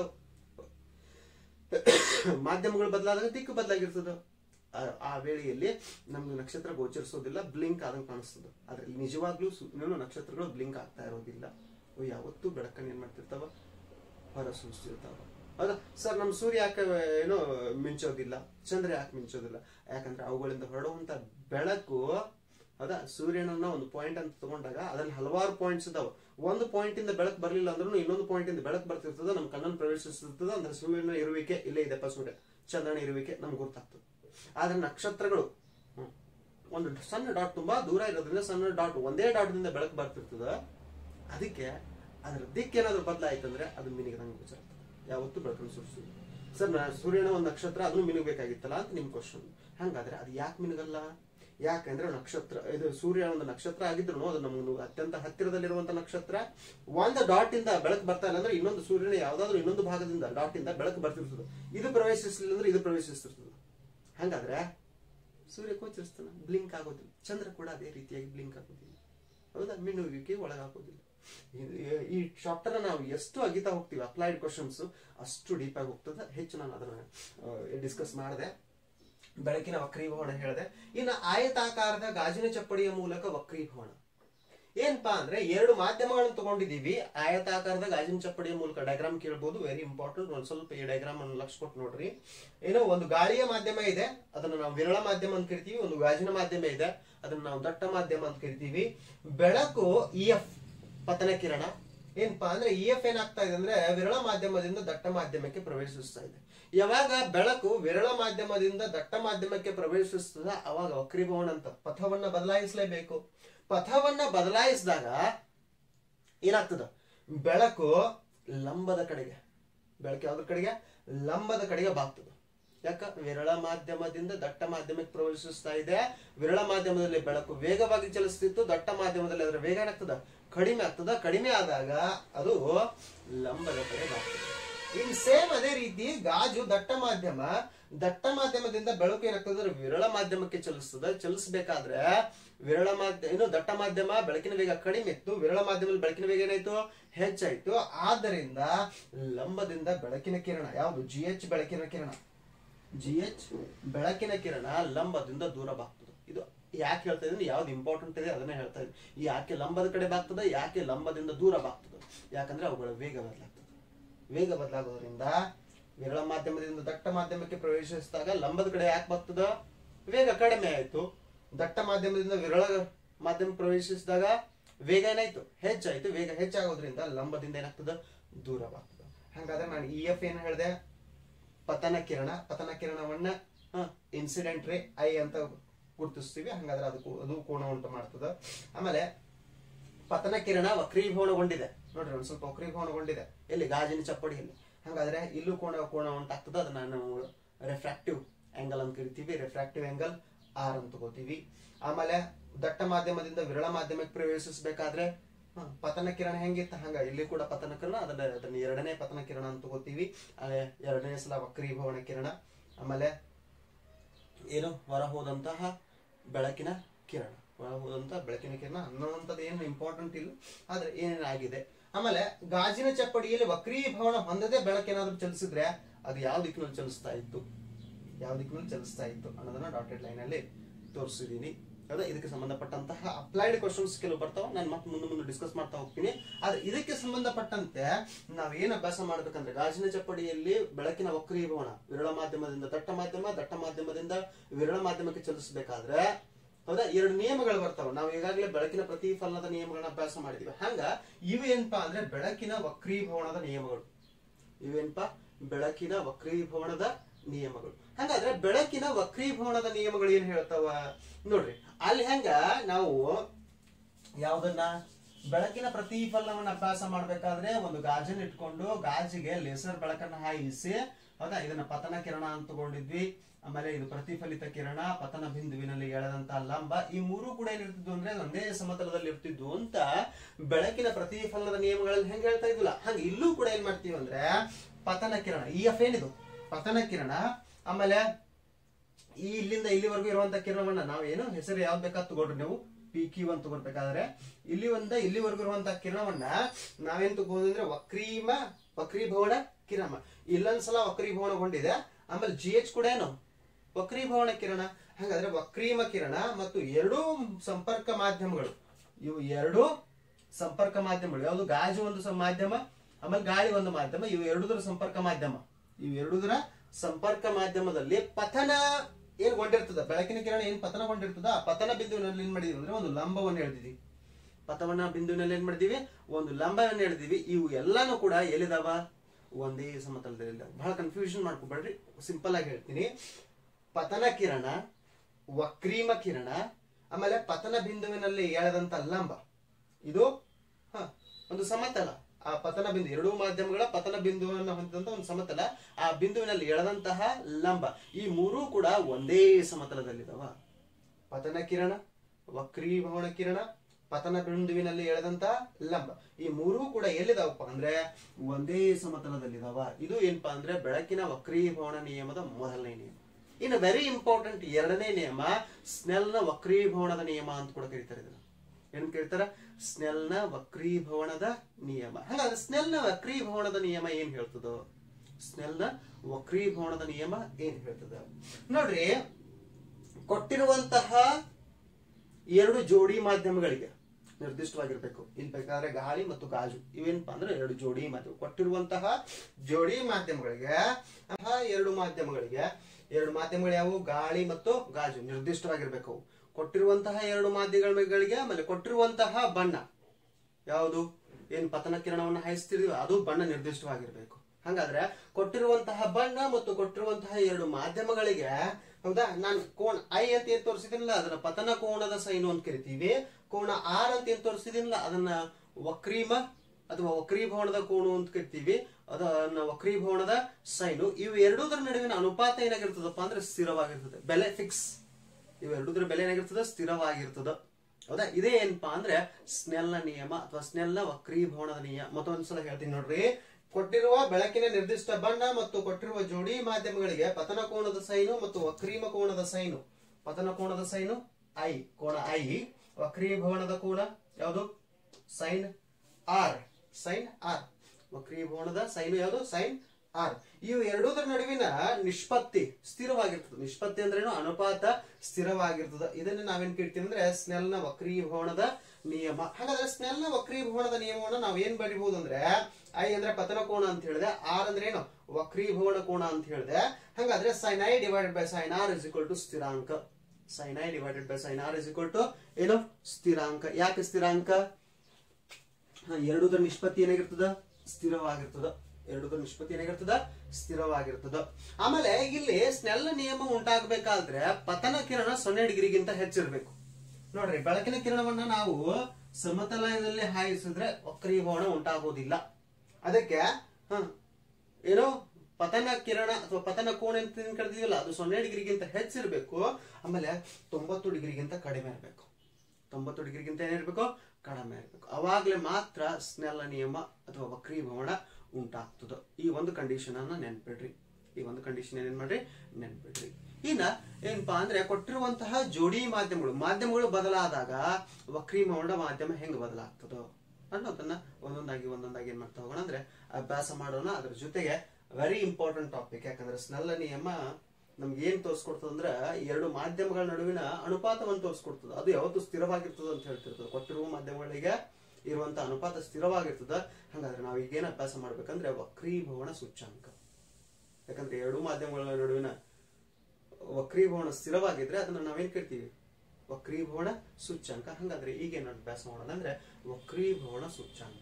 Speaker 1: ಮಾಧ್ಯಮಗಳು ಬದಲಾದಾಗ ದಿಕ್ಕು ಬದಲಾಗಿರ್ತದ ಆ- ಆ ವೇಳೆಯಲ್ಲಿ ನಮ್ಗೆ ನಕ್ಷತ್ರ ಗೋಚರಿಸೋದಿಲ್ಲ ಬ್ಲಿಂಕ್ ಆದಂಗೆ ಕಾಣಿಸ್ತದೆ ಆದ್ರೆ ನಿಜವಾಗ್ಲೂ ಸು- ಏನು ನಕ್ಷತ್ರಗಳು ಬ್ಲಿಂಕ್ ಆಗ್ತಾ ಇರೋದಿಲ್ಲ ಅವು ಯಾವತ್ತೂ ಬೆಳಕನ್ನು ಏನ್ ಮಾಡ್ತಿರ್ತಾವ ಹೊರ ಸೂಚಿಸ್ತಿರ್ತಾವ ಹೌದಾ ಸರ್ ನಮ್ಮ ಸೂರ್ಯ ಯಾಕೆ ಏನೋ ಮಿಂಚೋದಿಲ್ಲ ಚಂದ್ರ ಯಾಕೆ ಮಿಂಚೋದಿಲ್ಲ ಯಾಕಂದ್ರೆ ಅವುಗಳಿಂದ ಹೊರಡುವಂತ ಬೆಳಕು ಹೌದಾ ಸೂರ್ಯನನ್ನ ಒಂದು ಪಾಯಿಂಟ್ ಅಂತ ತಗೊಂಡಾಗ ಅದ್ರಲ್ಲಿ ಹಲವಾರು ಪಾಯಿಂಟ್ಸ್ ಇದಾವ ಒಂದು ಪಾಯಿಂಟ್ ಇಂದ ಬೆಳಕು ಬರ್ಲಿಲ್ಲ ಅಂದ್ರೂ ಇನ್ನೊಂದು ಪಾಯಿಂಟ್ ಇಂದ ಬೆಳಕು ಬರ್ತಿರ್ತದ ನಮ್ಮ ಕಣ್ಣನ್ನು ಪ್ರವೇಶಿಸ್ತಿರ್ತದ ಅಂದ್ರೆ ಸೂರ್ಯನ ಇರುವಿಕೆ ಇಲ್ಲೇ ಇದೆಪ್ಪ ಸೂರ್ಯ ಚಂದ್ರನ ಇರುವಿಕೆ ನಮ್ಗೆ ಗೊತ್ತಾಗ್ತದೆ ಆದ್ರೆ ನಕ್ಷತ್ರಗಳು ಹ್ಮ್, ಒಂದು ಸಣ್ಣ ಡಾಟ್ ತುಂಬಾ ದೂರ ಇರೋದ್ರಿಂದ ಸಣ್ಣ ಡಾಟ್ ಒಂದೇ ಡಾಟ್ ದಿಂದ ಬೆಳಕು ಬರ್ತಿರ್ತದ ಅದಕ್ಕೆ ಅದರ ದಿಕ್ಕೇನಾದ್ರೂ ಬದಲಾಯ್ತಂದ್ರೆ ಅದು ಮಿನಿಗದಂಗೆ ಗೋಚರ ಆಗ್ತದೆ ಯಾವತ್ತೂ ಬೆಳಕನ್ನು ಸುರಿಸುವುದು ಸರ್ ನಾ- ಸೂರ್ಯನ ಒಂದು ನಕ್ಷತ್ರ ಅದನ್ನು ಮಿನುಗಬೇಕಾಗಿತ್ತಲ್ಲ ಅಂತ ನಿಮ್ ಕ್ವಶನ್ ಹಂಗಾದ್ರೆ ಅದು ಯಾಕೆ ಮಿನುಗಲ್ಲ ಯಾಕಂದ್ರೆ ನಕ್ಷತ್ರ ಇದು ಸೂರ್ಯ ಒಂದು ನಕ್ಷತ್ರ ಆಗಿದ್ರು ಅದು ನಮ್ಗೆ ಅತ್ಯಂತ ಹತ್ತಿರದಲ್ಲಿರುವಂತ ನಕ್ಷತ್ರ ಒಂದು ಡಾಟ್ ಇಂದ ಬೆಳಕು ಬರ್ತಾ ಇಲ್ಲ ಅಂದ್ರೆ ಇನ್ನೊಂದು ಸೂರ್ಯನ ಯಾವ್ದಾದ್ರು ಇನ್ನೊಂದು ಭಾಗದಿಂದ ಡಾಟ್ ಇಂದ ಬೆಳಕು ಬರ್ತಿರ್ತದೆ ಇದು ಪ್ರವೇಶಿಸಲಿಲ್ಲ ಅಂದ್ರೆ ಇದು ಪ್ರವೇಶಿಸ್ತಿರ್ತದೆ ಹಂಗಾದ್ರೆ ಸೂರ್ಯ ಗೋಚರಿಸ್ತಾನ ಬ್ಲಿಂಕ್ ಆಗೋದಿಲ್ಲ ಚಂದ್ರ ಕೂಡ ಅದೇ ರೀತಿಯಾಗಿ ಬ್ಲಿಂಕ್ ಆಗೋದಿಲ್ಲ ಹೌದಾ ಮಿನುಗುವಿಕೆ ಒಳಗಾಗೋದಿಲ್ಲ ಇದು- ಈ ಚಾಪ್ಟರ್ ನಾವು ಎಷ್ಟು ಅಗಿತಾ ಹೋಗ್ತೀವಿ ಅಪ್ಲೈಡ್ ಕ್ವಶನ್ಸ್ ಅಷ್ಟು ಡೀಪ್ ಆಗಿ ಹೋಗ್ತದೆ ಹೆಚ್ಚು ನಾನು ಅದನ್ನ ಡಿಸ್ಕಸ್ ಮಾಡಿದೆ ಬೆಳಕಿನ ವಕ್ರೀಭವನ ಹೇಳಿದೆ ಇನ್ನು ಆಯತಾಕಾರದ ಗಾಜಿನ ಚಪ್ಪಡಿಯ ಮೂಲಕ ವಕ್ರೀಭವನ ಏನಪ್ಪಾ ಅಂದ್ರೆ ಎರಡು ಮಾಧ್ಯಮಗಳನ್ನು ತಗೊಂಡಿದೀವಿ ಆಯತಾಕಾರದ ಗಾಜಿನ ಚಪ್ಪಡಿಯ ಮೂಲಕ ಡಯಾಗ್ರಾಮ್ ಕೇಳ್ಬೋದು ವೆರಿ ಇಂಪಾರ್ಟೆಂಟ್ ಒಂದ್ ಸ್ವಲ್ಪ ಈ ಡಯಾಗ್ರಾಮ್ ಅನ್ನು ಲಕ್ಷ ಕೊಟ್ಟು ನೋಡ್ರಿ ಏನೋ ಒಂದು ಗಾಳಿಯ ಮಾಧ್ಯಮ ಇದೆ ಅದನ್ನ ನಾವು ವಿರಳ ಮಾಧ್ಯಮ ಅಂತ ಕರಿತೀವಿ ಒಂದು ಗಾಜಿನ ಮಾಧ್ಯಮ ಇದೆ ಅದನ್ನ ನಾವು ದಟ್ಟ ಮಾಧ್ಯಮ ಅಂತ ಕರಿತೀವಿ ಬೆಳಕು ಇ ಎಫ್ ಪತನ ಕಿರಣ ಏನಪ್ಪಾ ಅಂದ್ರೆ ಇ ಎಫ್ ಏನಾಗ್ತಾ ಇದೆ ಅಂದ್ರೆ ವಿರಳ ಮಾಧ್ಯಮದಿಂದ ದಟ್ಟ ಮಾಧ್ಯಮಕ್ಕೆ ಪ್ರವೇಶಿಸ್ತಾ ಇದೆ ಯಾವಾಗ ಬೆಳಕು ವಿರಳ ಮಾಧ್ಯಮದಿಂದ ದಟ್ಟ ಮಾಧ್ಯಮಕ್ಕೆ ಪ್ರವೇಶಿಸ್ತದ ಅವಾಗ ವಕ್ರೀಭವನ ಅಂತ ಪಥವನ್ನ ಬದಲಾಯಿಸಲೇಬೇಕು ಪಥವನ್ನ ಬದಲಾಯಿಸಿದಾಗ ಏನಾಗ್ತದ ಬೆಳಕು ಲಂಬದ ಕಡೆಗೆ ಬೆಳಕು ಯಾವ್ದ್ರ ಕಡೆಗೆ ಲಂಬದ ಕಡೆಗೆ ಬಾಗ್ತದ ಯಾಕ ವಿರಳ ಮಾಧ್ಯಮದಿಂದ ದಟ್ಟ ಮಾಧ್ಯಮಕ್ಕೆ ಪ್ರವೇಶಿಸ್ತಾ ಇದೆ ವಿರಳ ಮಾಧ್ಯಮದಲ್ಲಿ ಬೆಳಕು ವೇಗವಾಗಿ ಚಲಿಸ್ತಿತ್ತು ದಟ್ಟ ಮಾಧ್ಯಮದಲ್ಲಿ ಅದರ ವೇಗ ಏನಾಗ್ತದ ಕಡಿಮೆ ಆಗ್ತದ ಕಡಿಮೆ ಆದಾಗ ಅದು ಲಂಬದ ಕಡೆ ಬಾಗ್ತದೆ ಇನ್ ಸೇಮ್ ಅದೇ ರೀತಿ ಗಾಜು ದಟ್ಟ ಮಾಧ್ಯಮ ದಟ್ಟ ಮಾಧ್ಯಮದಿಂದ ಬೆಳಕು ಏನಾಗ್ತದೆ ಅಂದ್ರೆ ವಿರಳ ಮಾಧ್ಯಮಕ್ಕೆ ಚಲಿಸ್ತದೆ ಚಲಿಸಬೇಕಾದ್ರೆ ವಿರಳ ಮಾಧ್ಯಮ ಏನು ದಟ್ಟ ಮಾಧ್ಯಮ ಬೆಳಕಿನ ವೇಗ ಕಡಿಮೆ ಇತ್ತು ವಿರಳ ಮಾಧ್ಯಮದಲ್ಲಿ ಬೆಳಕಿನ ವೇಗ ಏನಾಯ್ತು ಹೆಚ್ಚಾಯ್ತು ಆದ್ದರಿಂದ ಲಂಬದಿಂದ ಬೆಳಕಿನ ಕಿರಣ ಯಾವುದು ಜಿ ಎಚ್ ಬೆಳಕಿನ ಕಿರಣ ಜಿ ಎಚ್ ಬೆಳಕಿನ ಕಿರಣ ಲಂಬದಿಂದ ದೂರ ಬಾಗ್ತದೆ ಇದು ಯಾಕೆ ಹೇಳ್ತಾ ಇದೀನಿ ಯಾವ್ದು ಇಂಪಾರ್ಟೆಂಟ್ ಇದೆ ಅದನ್ನೇ ಹೇಳ್ತಾ ಇದ್ದೀನಿ ಯಾಕೆ ಲಂಬದ ಕಡೆ ಬಾಗ್ತದೆ ಯಾಕೆ ಲಂಬದಿಂದ ದೂರ ಬಾಗ್ತದೆ ಯಾಕಂದ್ರೆ ಅವುಗಳ ವೇಗ ಬದಲಾಗ್ತದೆ ವೇಗ ಬದಲಾಗೋದ್ರಿಂದ ವಿರಳ ಮಾಧ್ಯಮದಿಂದ ದಟ್ಟ ಮಾಧ್ಯಮಕ್ಕೆ ಪ್ರವೇಶಿಸಿದಾಗ ಲಂಬದ ಕಡೆ ಯಾಕೆ ಬರ್ತದ ವೇಗ ಕಡಿಮೆ ಆಯ್ತು ದಟ್ಟ ಮಾಧ್ಯಮದಿಂದ ವಿರಳ ಮಾಧ್ಯಮ ಪ್ರವೇಶಿಸಿದಾಗ ವೇಗ ಏನಾಯ್ತು ಹೆಚ್ಚಾಯ್ತು ವೇಗ ಹೆಚ್ಚಾಗೋದ್ರಿಂದ ಲಂಬದಿಂದ ಏನಾಗ್ತದ ದೂರವಾಗ್ತದ ಹಾಗಾದ್ರೆ ನಾನು ಇ ಎಫ್ ಏನ್ ಹೇಳಿದೆ ಪತನ ಕಿರಣ ಪತನ ಕಿರಣವನ್ನ ಇನ್ಸಿಡೆಂಟ್ ರೇ ಐ ಅಂತ ಗುರುತಿಸ್ತೀವಿ ಹಂಗಾದ್ರೆ ಅದಕ್ಕೂ ಅದು ಕೋಣ ಉಂಟು ಮಾಡ್ತದ ಆಮೇಲೆ ಪತನ ಕಿರಣ ವಕ್ರೀಭವನಗೊಂಡಿದೆ ನೋಡ್ರಿ ಒಂದ್ ಸ್ವಲ್ಪ ವಕ್ರೀಭವನಗೊಂಡಿದೆ ಎಲ್ಲಿ ಗಾಜಿನ ಚಪ್ಪಡಿಯಲ್ಲಿ ಹಾಗಾದ್ರೆ ಇಲ್ಲೂ ಕೋಣ ಕೋಣ ಉಂಟಾಗ್ತದ ಅದನ್ನ ನಾವು ರೆಫ್ರಾಕ್ಟಿವ್ ಆಂಗಲ್ ಅಂತ ಕರಿತೀವಿ ರೆಫ್ರಾಕ್ಟಿವ್ ಆಂಗಲ್ ಆರ್ ಅಂತ ತಗೋತೀವಿ ಆಮೇಲೆ ದಟ್ಟ ಮಾಧ್ಯಮದಿಂದ ವಿರಳ ಮಾಧ್ಯಮಕ್ಕೆ ಪ್ರವೇಶಿಸಬೇಕಾದ್ರೆ ಹ, ಪತನ ಕಿರಣ ಹೆಂಗಿತ್ತ ಹಂಗ ಇಲ್ಲಿ ಕೂಡ ಪತನ ಕಿರಣ ಅದನ್ನ ಅದನ್ನ ಎರಡನೇ ಪತನ ಕಿರಣ ಅಂತ ತಗೋತೀವಿ ಆಮೇಲೆ ಎರಡನೇ ಸಲ ವಕ್ರೀಭವನ ಕಿರಣ ಆಮೇಲೆ ಏನು ಹೊರ ಹೋದಂತಹ ಬೆಳಕಿನ ಕಿರಣ ಹೊರ ಹೋದಂತಹ ಬೆಳಕಿನ ಕಿರಣ ಅನ್ನೋವಂಥದ್ದು ಏನು ಇಂಪಾರ್ಟೆಂಟ್ ಇಲ್ಲ ಆದ್ರೆ ಏನೇನಾಗಿದೆ ಆಮೇಲೆ ಗಾಜಿನ ಚಪ್ಪಡಿಯಲ್ಲಿ ವಕ್ರೀಭವನ ಹೊಂದದೆ ಬೆಳಕೇನಾದ್ರೂ ಚಲಿಸಿದ್ರೆ ಅದು ಯಾವ ದಿಕ್ಕಿನಲ್ಲಿ ಚಲಿಸ್ತಾ ಇತ್ತು ಯಾವ ದಿಕ್ಕಿನಲ್ಲಿ ಚಲಿಸ್ತಾ ಇತ್ತು ಅನ್ನೋದನ್ನ ಡಾಟೆಡ್ ಲೈನ್ ಅಲ್ಲಿ ತೋರಿಸಿದೀನಿ ಹೌದಾ ಇದಕ್ಕೆ ಸಂಬಂಧಪಟ್ಟಂತಹ ಅಪ್ಲೈಡ್ ಕ್ವಶನ್ಸ್ ಕೆಲವು ಬರ್ತಾವ ನಾನು ಮತ್ತೆ ಮುಂದೆ ಮುಂದೆ ಡಿಸ್ಕಸ್ ಮಾಡ್ತಾ ಹೋಗ್ತೀನಿ ಆದ್ರೆ ಇದಕ್ಕೆ ಸಂಬಂಧಪಟ್ಟಂತೆ ನಾವ್ ಏನ್ ಅಭ್ಯಾಸ ಮಾಡ್ಬೇಕಂದ್ರೆ ಗಾಜಿನ ಚಪ್ಪಡಿಯಲ್ಲಿ ಬೆಳಕಿನ ವಕ್ರೀಭವನ ವಿರಳ ಮಾಧ್ಯಮದಿಂದ ದಟ್ಟ ಮಾಧ್ಯಮ ದಟ್ಟ ಮಾಧ್ಯಮದಿಂದ ವಿರಳ ಮಾಧ್ಯಮಕ್ಕೆ ಚಲಿಸಬೇಕಾದ್ರೆ ಹೌದಾ ಎರಡು ನಿಯಮಗಳು ಬರ್ತಾವ ನಾವು ಈಗಾಗಲೇ ಬೆಳಕಿನ ಪ್ರತಿಫಲನದ ನಿಯಮಗಳನ್ನ ಅಭ್ಯಾಸ ಮಾಡಿದೀವಿ ಹಂಗ ಇವೇನ್ಪಾ ಅಂದ್ರೆ ಬೆಳಕಿನ ವಕ್ರೀಭವನದ ನಿಯಮಗಳು ಇವೇನ್ಪಾ ಬೆಳಕಿನ ವಕ್ರೀಭವನದ ನಿಯಮಗಳು ಹಂಗಾದ್ರೆ ಬೆಳಕಿನ ವಕ್ರೀಭವನದ ನಿಯಮಗಳು ಏನ್ ಹೇಳ್ತಾವ ನೋಡ್ರಿ ಅಲ್ಲಿ ಹೆಂಗ ನಾವು ಯಾವ್ದನ್ನ ಬೆಳಕಿನ ಪ್ರತಿಫಲನವನ್ನ ಅಭ್ಯಾಸ ಮಾಡ್ಬೇಕಾದ್ರೆ ಒಂದು ಗಾಜನ್ನ ಇಟ್ಕೊಂಡು ಗಾಜಿಗೆ ಲೇಸರ್ ಬೆಳಕನ್ನ ಹಾಯಿಸಿ ಹೌದಾ ಇದನ್ನ ಪತನ ಕಿರಣ ಅಂತ ತಗೊಂಡಿದ್ವಿ ಆಮೇಲೆ ಇದು ಪ್ರತಿಫಲಿತ ಕಿರಣ ಪತನ ಬಿಂದುವಿನಲ್ಲಿ ಎಳೆದಂತಹ ಲಂಬ ಈ ಮೂರು ಕೂಡ ಏನಿರ್ತಿದ್ವು ಅಂದ್ರೆ ಒಂದೇ ಸಮತಲದಲ್ಲಿ ಇರ್ತಿದ್ವು ಅಂತ ಬೆಳಕಿನ ಪ್ರತಿಫಲನದ ನಿಯಮಗಳಲ್ಲಿ ಹೆಂಗ್ ಹೇಳ್ತಾ ಇದ್ವಿಲ್ಲ ಹಂಗ ಇಲ್ಲೂ ಕೂಡ ಏನ್ ಮಾಡ್ತೀವಿ ಅಂದ್ರೆ ಪತನ ಕಿರಣ ಇ ಎಫ್ ಏನಿದು ಪತನ ಕಿರಣ ಆಮೇಲೆ ಈ ಇಲ್ಲಿಂದ ಇಲ್ಲಿವರೆಗೂ ಇರುವಂತ ಕಿರಣವನ್ನ ನಾವು ಏನು ಹೆಸರು ಯಾವ್ದು ಬೇಕಾದ್ ತಗೊಳ್ರಿ ನೀವು ಪಿ ಕ್ಯೂ ಅಂತ ತಗೊಳ್ಬೇಕಾದ್ರೆ ಇಲ್ಲಿ ಒಂದ ಇಲ್ಲಿವರೆಗೂ ಇರುವಂತ ಕಿರಣವನ್ನ ನಾವೇನ್ ತಗೋದು ಅಂದ್ರೆ ವಕ್ರೀಮ ವಕ್ರೀಭವನ ಕಿರಣ ಇಲ್ಲೊಂದ್ಸಲ ವಕ್ರೀಭವನಗೊಂಡಿದೆ ಆಮೇಲೆ ಜಿ ಎಚ್ ಕೂಡ ಏನು ವಕ್ರೀಭವನ ಕಿರಣ ಹಾಗಾದ್ರೆ ವಕ್ರೀಮ ಕಿರಣ ಮತ್ತು ಎರಡೂ ಸಂಪರ್ಕ ಮಾಧ್ಯಮಗಳು ಇವು ಎರಡೂ ಸಂಪರ್ಕ ಮಾಧ್ಯಮಗಳು ಯಾವುದು ಗಾಜು ಒಂದು ಸ- ಮಾಧ್ಯಮ ಆಮೇಲೆ ಗಾಳಿ ಒಂದು ಮಾಧ್ಯಮ ಇವು ಎರಡುದರ ಸಂಪರ್ಕ ಮಾಧ್ಯಮ ಇವು ಎರಡುದರ ಸಂಪರ್ಕ ಮಾಧ್ಯಮದಲ್ಲಿ ಪತನ ಏನ್ ಗೊಂಡಿರ್ತದ ಬೆಳಕಿನ ಕಿರಣ ಏನ್ ಪತನಗೊಂಡಿರ್ತದ ಆ ಪತನ ಬಿಂದುವಿನಲ್ಲಿ ಏನ್ ಮಾಡಿದೀವಿ ಅಂದ್ರೆ ಒಂದು ಲಂಬವನ್ನು ಎಳೆದಿದ್ದೀವಿ ಪಥವನ್ನ ಬಿಂದುವಿನಲ್ಲಿ ಏನ್ ಮಾಡಿದೀವಿ ಒಂದು ಲಂಬವನ್ನು ಎಳೆದಿವಿ ಇವು ಎಲ್ಲಾನು ಕೂಡ ಎಲ್ಲಿದಾವ ಒಂದೇ ಸಮತಲದಲ್ಲಿ ಬಹಳ ಕನ್ಫ್ಯೂಷನ್ ಮಾಡ್ಕೋಬೇಡ್ರಿ ಸಿಂಪಲ್ ಆಗಿ ಹೇಳ್ತೀನಿ ಪತನ ಕಿರಣ ವಕ್ರೀಮ ಕಿರಣ ಆಮೇಲೆ ಪತನ ಬಿಂದುವಿನಲ್ಲಿ ಎಳೆದಂತ ಲಂಬ ಇದು ಹ, ಒಂದು ಸಮತಲ ಆ ಪತನ ಬಿಂದು ಎರಡೂ ಮಾಧ್ಯಮಗಳ ಪತನ ಬಿಂದುವನ್ನು ಹೊಂದಿದಂತ ಒಂದು ಸಮತಲ ಆ ಬಿಂದುವಿನಲ್ಲಿ ಎಳೆದಂತಹ ಲಂಬ ಈ ಮೂರೂ ಕೂಡ ಒಂದೇ ಸಮತಲದಲ್ಲಿದಾವ ಪತನ ಕಿರಣ ವಕ್ರೀಭವನ ಕಿರಣ ಪತನ ಬಿಂದುವಿನಲ್ಲಿ ಎಳೆದಂತ ಲಂಬ ಈ ಮೂರೂ ಕೂಡ ಎಲ್ಲಿದಾವಪ್ಪ ಅಂದ್ರೆ ಒಂದೇ ಸಮತಲದಲ್ಲಿದಾವ ಇದು ಏನಪ್ಪಾ ಅಂದ್ರೆ ಬೆಳಕಿನ ವಕ್ರೀಭವನ ನಿಯಮದ ಮೊದಲನೇ ನಿಯಮ ಇನ್ನು ವೆರಿ ಇಂಪಾರ್ಟೆಂಟ್ ಎರಡನೇ ನಿಯಮ ಸ್ನೆಲ್ನ ವಕ್ರೀಭವನದ ನಿಯಮ ಅಂತ ಕೂಡ ಕರೀತಾರೆ ಇದನ್ನ ಏನ್ ಕೇಳ್ತಾರ ಸ್ನೆಲ್ನ ವಕ್ರೀಭವನದ ನಿಯಮ ಹಾಗಾದ್ರೆ ಸ್ನೆಲ್ನ ವಕ್ರೀಭವನದ ನಿಯಮ ಏನ್ ಹೇಳ್ತದೋ ಸ್ನೆಲ್ನ ವಕ್ರೀಭವನದ ನಿಯಮ ಏನ್ ಹೇಳ್ತದ ನೋಡ್ರಿ ಕೊಟ್ಟಿರುವಂತಹ ಎರಡು ಜೋಡಿ ಮಾಧ್ಯಮಗಳಿಗೆ ನಿರ್ದಿಷ್ಟವಾಗಿರ್ಬೇಕು ಇಲ್ಲಿ ಬೇಕಾದ್ರೆ ಗಾಳಿ ಮತ್ತು ಗಾಜು ಇವೇನಪ್ಪ ಅಂದ್ರೆ ಎರಡು ಜೋಡಿ ಮಾಧ್ಯಮ ಕೊಟ್ಟಿರುವಂತಹ ಜೋಡಿ ಮಾಧ್ಯಮಗಳಿಗೆ ಆಹಾ, ಎರಡು ಮಾಧ್ಯಮಗಳಿಗೆ ಎರಡು ಮಾಧ್ಯಮಗಳು ಯಾವುವು ಗಾಳಿ ಮತ್ತು ಗಾಜು ನಿರ್ದಿಷ್ಟವಾಗಿರ್ಬೇಕು ಅವು. ಕೊಟ್ಟಿರುವಂತಹ ಎರಡು ಮಾಧ್ಯಮಗಳಿಗೆ ಆಮೇಲೆ ಕೊಟ್ಟಿರುವಂತಹ ಬಣ್ಣ ಯಾವುದು ಏನ್ ಪತನ ಕಿರಣವನ್ನು ಹಾಯಿಸ್ತಿದೀವಿ ಅದು ಬಣ್ಣ ನಿರ್ದಿಷ್ಟವಾಗಿರ್ಬೇಕು ಹಂಗಾದ್ರೆ ಕೊಟ್ಟಿರುವಂತಹ ಬಣ್ಣ ಮತ್ತು ಕೊಟ್ಟಿರುವಂತಹ ಎರಡು ಮಾಧ್ಯಮಗಳಿಗೆ ಹೌದಾ ನಾನು ಕೋಣ ಐ ಅಂತ ಏನ್ ತೋರಿಸಿದಿನಲ್ಲ ಅದನ್ನ ಪತನ ಕೋಣದ ಸೈನು ಅಂತ ಕರಿತೀವಿ ಕೋಣ ಆರ್ ಅಂತ ಏನ್ ತೋರಿಸಿದಿನಲ್ಲ ಅದನ್ನ ವಕ್ರೀಮ ಅಥವಾ ವಕ್ರೀಭವನದ ಕೋಣು ಅಂತ ಕರಿತೀವಿ ಅದನ್ನ ವಕ್ರೀಭವನದ ಸೈನು ಇವು ಎರಡೂದರ ನಡುವಿನ ಅನುಪಾತ ಏನಾಗಿರ್ತದಪ್ಪ ಅಂದ್ರೆ ಸ್ಥಿರವಾಗಿರ್ತದೆ ಬೆಲೆ ಫಿಕ್ಸ್ ಇವೆರಡುದ್ರ ಬೆಲೆ ಏನಾಗಿರ್ತದ ಸ್ಥಿರವಾಗಿರ್ತದ ಹೌದಾ ಇದೇ ಏನಪ್ಪಾ ಅಂದ್ರೆ ಸ್ನೆಲ್ನ ನಿಯಮ ಅಥವಾ ಸ್ನೆಲ್ನ ವಕ್ರೀಭವನದ ನಿಯಮ ಮತ್ತೊಂದ್ಸಲ ಹೇಳ್ತೀನಿ ನೋಡ್ರಿ ಕೊಟ್ಟಿರುವ ಬೆಳಕಿನ ನಿರ್ದಿಷ್ಟ ಬಣ್ಣ ಮತ್ತು ಕೊಟ್ಟಿರುವ ಜೋಡಿ ಮಾಧ್ಯಮಗಳಿಗೆ ಪತನ ಕೋಣದ ಸೈನು ಮತ್ತು ವಕ್ರೀಮ ಕೋಣದ ಸೈನು ಪತನ ಕೋಣದ ಸೈನು ಐ ಕೋಣ ಐ ವಕ್ರೀಭವನದ ಕೋಣ ಯಾವುದು ಸೈನ್ ಆರ್ ಸೈನ್ ಆರ್ ವಕ್ರೀಭವನದ ಸೈನು ಯಾವುದು ಸೈನ್ ಆರ್ ಇವು ಎರಡೂದರ ನಡುವಿನ ನಿಷ್ಪತ್ತಿ ಸ್ಥಿರವಾಗಿರ್ತದೆ ನಿಷ್ಪತ್ತಿ ಅಂದ್ರೇನು ಅನುಪಾತ ಸ್ಥಿರವಾಗಿರ್ತದೆ ಇದನ್ನ ನಾವೇನ್ ಕೇಳ್ತೀವಿ ಅಂದ್ರೆ ಸ್ನೆಲ್ನ ವಕ್ರೀಭವನದ ನಿಯಮ ಹಾಗಾದ್ರೆ ಸ್ನೆಲ್ನ ವಕ್ರೀಭವನದ ನಿಯಮವನ್ನು ನಾವ್ ಏನ್ ಬರಿಬಹುದು ಅಂದ್ರೆ ಐ ಅಂದ್ರೆ ಪತನ ಕೋಣ ಅಂತ ಹೇಳಿದೆ ಆರ್ ಅಂದ್ರೆ ಏನು ವಕ್ರೀಭವನ ಕೋಣ ಅಂತ ಹೇಳಿದೆ ಹಾಗಾದ್ರೆ sine i divided by sine r is equal to ಸ್ಥಿರಾಂಕ sine i divided by sine r is equal to ಏನು ಸ್ಥಿರಾಂಕ ಯಾಕೆ ಸ್ಥಿರಾಂಕ ಹಾ, ಎರಡೂದರ ನಿಷ್ಪತ್ತಿ ಏನಾಗಿರ್ತದ ಸ್ಥಿರವಾಗಿರ್ತದ ಎರಡೂದರ ನಿಷ್ಪತ್ತಿ ಏನಾಗಿರ್ತದ ಸ್ಥಿರವಾಗಿರ್ತದ ಆಮೇಲೆ ಇಲ್ಲಿ ಸ್ನೆಲ್ ನಿಯಮ ಉಂಟಾಗಬೇಕಾದ್ರೆ ಪತನ ಕಿರಣ ಸೊನ್ನೆ ಡಿಗ್ರಿಗಿಂತ ಹೆಚ್ಚಿರ್ಬೇಕು ನೋಡ್ರಿ ಬೆಳಕಿನ ಕಿರಣವನ್ನ ನಾವು ಸಮತಲದಲ್ಲಿ ಹಾಯಿಸಿದ್ರೆ ವಕ್ರೀಭವನ ಉಂಟಾಗೋದಿಲ್ಲ ಅದಕ್ಕೆ ಹ ಏನು ಪತನ ಕಿರಣ ಅಥವಾ ಪತನ ಕೋಣ ಅಂತ ಏನ್ ಕರಿತೀವಲ್ಲ ಅದು ಸೊನ್ನೆ ಡಿಗ್ರಿಗಿಂತ ಹೆಚ್ಚಿರ್ಬೇಕು ಆಮೇಲೆ ತೊಂಬತ್ತು ಡಿಗ್ರಿಗಿಂತ ಕಡಿಮೆ ಇರಬೇಕು ತೊಂಬತ್ತು ಡಿಗ್ರಿಗಿಂತ ಏನಿರ್ಬೇಕು ಕಡಿಮೆ ಇರಬೇಕು ಅವಾಗ್ಲೇ ಮಾತ್ರ ಸ್ನೆಲ್ಲ ನಿಯಮ ಅಥವಾ ವಕ್ರೀಭವನ ಉಂಟಾಗ್ತದ ಈ ಒಂದು ಕಂಡೀಷನ್ ಅನ್ನ ನೆನ್ಪಿಡ್ರಿ ಈ ಒಂದು ಕಂಡೀಷನ್ ಏನ್ ಮಾಡ್ರಿ ನೆನ್ಪಿಡ್ರಿ ಇನ್ನ ಏನಪ್ಪಾ ಅಂದ್ರೆ ಕೊಟ್ಟಿರುವಂತಹ ಜೋಡಿ ಮಾಧ್ಯಮಗಳು ಮಾಧ್ಯಮಗಳು ಬದಲಾದಾಗ ವಕ್ರೀಭವನ ಮಾಧ್ಯಮ ಹೆಂಗ್ ಬದಲಾಗ್ತದೋ ಅನ್ನೋದನ್ನ ಒಂದೊಂದಾಗಿ ಒಂದೊಂದಾಗಿ ಏನ್ ಮಾಡ್ತಾ ಹೋಗೋಣ ಅಂದ್ರೆ ಅಭ್ಯಾಸ ಮಾಡೋಣ ಅದ್ರ ಜೊತೆಗೆ ವೆರಿ ಇಂಪಾರ್ಟೆಂಟ್ ಟಾಪಿಕ್ ಯಾಕಂದ್ರೆ ಸ್ನೆಲ್ಲ ನಿಯಮ ನಮ್ಗೆ ಏನ್ ತೋರಿಸ್ಕೊಡ್ತದ ಅಂದ್ರೆ ಎರಡು ಮಾಧ್ಯಮಗಳ ನಡುವಿನ ಅನುಪಾತವನ್ನು ತೋರಿಸ್ಕೊಡ್ತದ ಅದು ಯಾವತ್ತು ಸ್ಥಿರವಾಗಿರ್ತದ ಅಂತ ಹೇಳ್ತಿರ್ತದೆ ಕೊಟ್ಟಿರುವ ಮಾಧ್ಯಮಗಳಿಗೆ ಇರುವಂತ ಅನುಪಾತ ಸ್ಥಿರವಾಗಿರ್ತದ ಹಾಗಾದ್ರೆ ನಾವು ಈಗ ಏನ್ ಅಭ್ಯಾಸ ಮಾಡ್ಬೇಕಂದ್ರೆ ವಕ್ರೀಭವನ ಸೂಚ್ಯಾಂಕ ಯಾಕಂದ್ರೆ ಎರಡು ಮಾಧ್ಯಮಗಳ ನಡುವಿನ ವಕ್ರೀಭವನ ಸ್ಥಿರವಾಗಿದ್ರೆ ಅದನ್ನ ನಾವೇನ್ ಕರಿತೀವಿ ವಕ್ರೀಭವನ ಸೂಚ್ಯಾಂಕ ಹಂಗಾದ್ರೆ ಈಗೇನು ಅಭ್ಯಾಸ ಮಾಡೋಣ ಅಂದ್ರೆ ವಕ್ರೀಭವನ ಸೂಚ್ಯಾಂಕ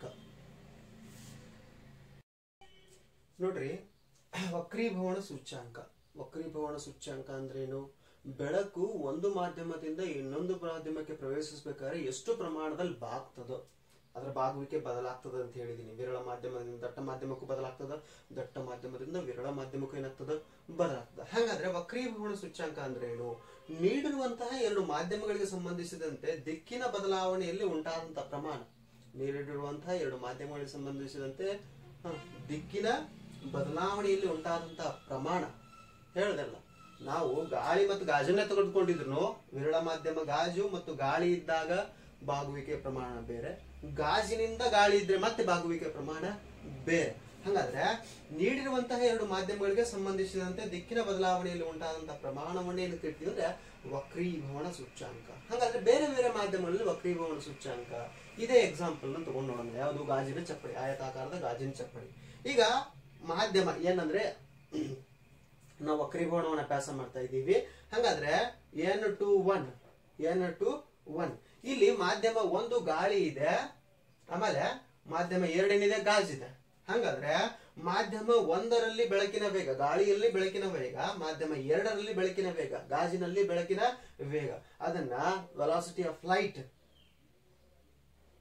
Speaker 1: ನೋಡ್ರಿ ವಕ್ರೀಭವನ ಸೂಚ್ಯಾಂಕ ವಕ್ರೀಭವನ ಸೂಚ್ಯಾಂಕ ಅಂದ್ರೇನು ಬೆಳಕು ಒಂದು ಮಾಧ್ಯಮದಿಂದ ಇನ್ನೊಂದು ಮಾಧ್ಯಮಕ್ಕೆ ಪ್ರವೇಶಿಸಬೇಕಾದ್ರೆ ಎಷ್ಟು ಪ್ರಮಾಣದಲ್ಲಿ ಬಾಗ್ತದೋ ಅದರ ಬಾಗುವಿಕೆ ಬದಲಾಗ್ತದ ಅಂತ ಹೇಳಿದೀನಿ ವಿರಳ ಮಾಧ್ಯಮದಿಂದ ದಟ್ಟ ಮಾಧ್ಯಮಕ್ಕೂ ಬದಲಾಗ್ತದ ದಟ್ಟ ಮಾಧ್ಯಮದಿಂದ ವಿರಳ ಮಾಧ್ಯಮಕ್ಕೂ ಏನಾಗ್ತದ ಬದಲಾಗ್ತದ ಹಾಗಾದ್ರೆ ವಕ್ರೀಭವನ ಸೂಚ್ಯಾಂಕ ಅಂದ್ರೆ ಏನು ನೀಡಿರುವಂತಹ ಎರಡು ಮಾಧ್ಯಮಗಳಿಗೆ ಸಂಬಂಧಿಸಿದಂತೆ ದಿಕ್ಕಿನ ಬದಲಾವಣೆಯಲ್ಲಿ ಉಂಟಾದಂತಹ ಪ್ರಮಾಣ ನೀಡಿರುವಂತಹ ಎರಡು ಮಾಧ್ಯಮಗಳಿಗೆ ಸಂಬಂಧಿಸಿದಂತೆ ಹ, ದಿಕ್ಕಿನ ಬದಲಾವಣೆಯಲ್ಲಿ ಉಂಟಾದಂತಹ ಪ್ರಮಾಣ ಹೇಳದಲ್ಲ ನಾವು ಗಾಳಿ ಮತ್ತು ಗಾಜನ್ನೇ ತೆಗೆದುಕೊಂಡಿದ್ರು ವಿರಳ ಮಾಧ್ಯಮ ಗಾಜು ಮತ್ತು ಗಾಳಿ ಇದ್ದಾಗ ಬಾಗುವಿಕೆ ಪ್ರಮಾಣ ಬೇರೆ ಗಾಜಿನಿಂದ ಗಾಳಿ ಇದ್ರೆ ಮತ್ತೆ ಬಾಗುವಿಕೆ ಪ್ರಮಾಣ ಬೇರೆ ಹಾಗಾದ್ರೆ ನೀಡಿರುವಂತಹ ಎರಡು ಮಾಧ್ಯಮಗಳಿಗೆ ಸಂಬಂಧಿಸಿದಂತೆ ದಿಕ್ಕಿನ ಬದಲಾವಣೆಯಲ್ಲಿ ಉಂಟಾದಂತಹ ಪ್ರಮಾಣವನ್ನೇ ಏನು ಕರಿತೀವಿ ಅಂದ್ರೆ ವಕ್ರೀಭವನ ಸೂಚ್ಯಾಂಕ ಹಾಗಾದ್ರೆ ಬೇರೆ ಬೇರೆ ಮಾಧ್ಯಮಗಳಲ್ಲಿ ವಕ್ರೀಭವನ ಸೂಚ್ಯಾಂಕ ಇದೇ ಎಕ್ಸಾಂಪಲ್ ನ ತಗೊಂಡ್ ನೋಡೋಣ ಯಾವುದು ಗಾಜಿನ ಚಪ್ಪಡಿ ಆಯತಾಕಾರದ ಗಾಜಿನ ಚಪ್ಪಡಿ ಈಗ ಮಾಧ್ಯಮ ಏನಂದ್ರೆ ನಾವು ವಕ್ರೀಭವನವನ್ನು ಅಭ್ಯಾಸ ಮಾಡ್ತಾ ಇದ್ದೀವಿ ಹಾಗಾದ್ರೆ n two one n two one ಇಲ್ಲಿ ಮಾಧ್ಯಮ ಒಂದು ಗಾಳಿ ಇದೆ ಆಮೇಲೆ ಮಾಧ್ಯಮ ಎರಡೇನಿದೆ ಗಾಜಿದೆ ಹಾಗಾದ್ರೆ ಮಾಧ್ಯಮ ಒಂದರಲ್ಲಿ ಬೆಳಕಿನ ವೇಗ ಗಾಳಿಯಲ್ಲಿ ಬೆಳಕಿನ ವೇಗ ಮಾಧ್ಯಮ ಎರಡರಲ್ಲಿ ಬೆಳಕಿನ ವೇಗ ಗಾಜಿನಲ್ಲಿ ಬೆಳಕಿನ ವೇಗ ಅದನ್ನ velocity of light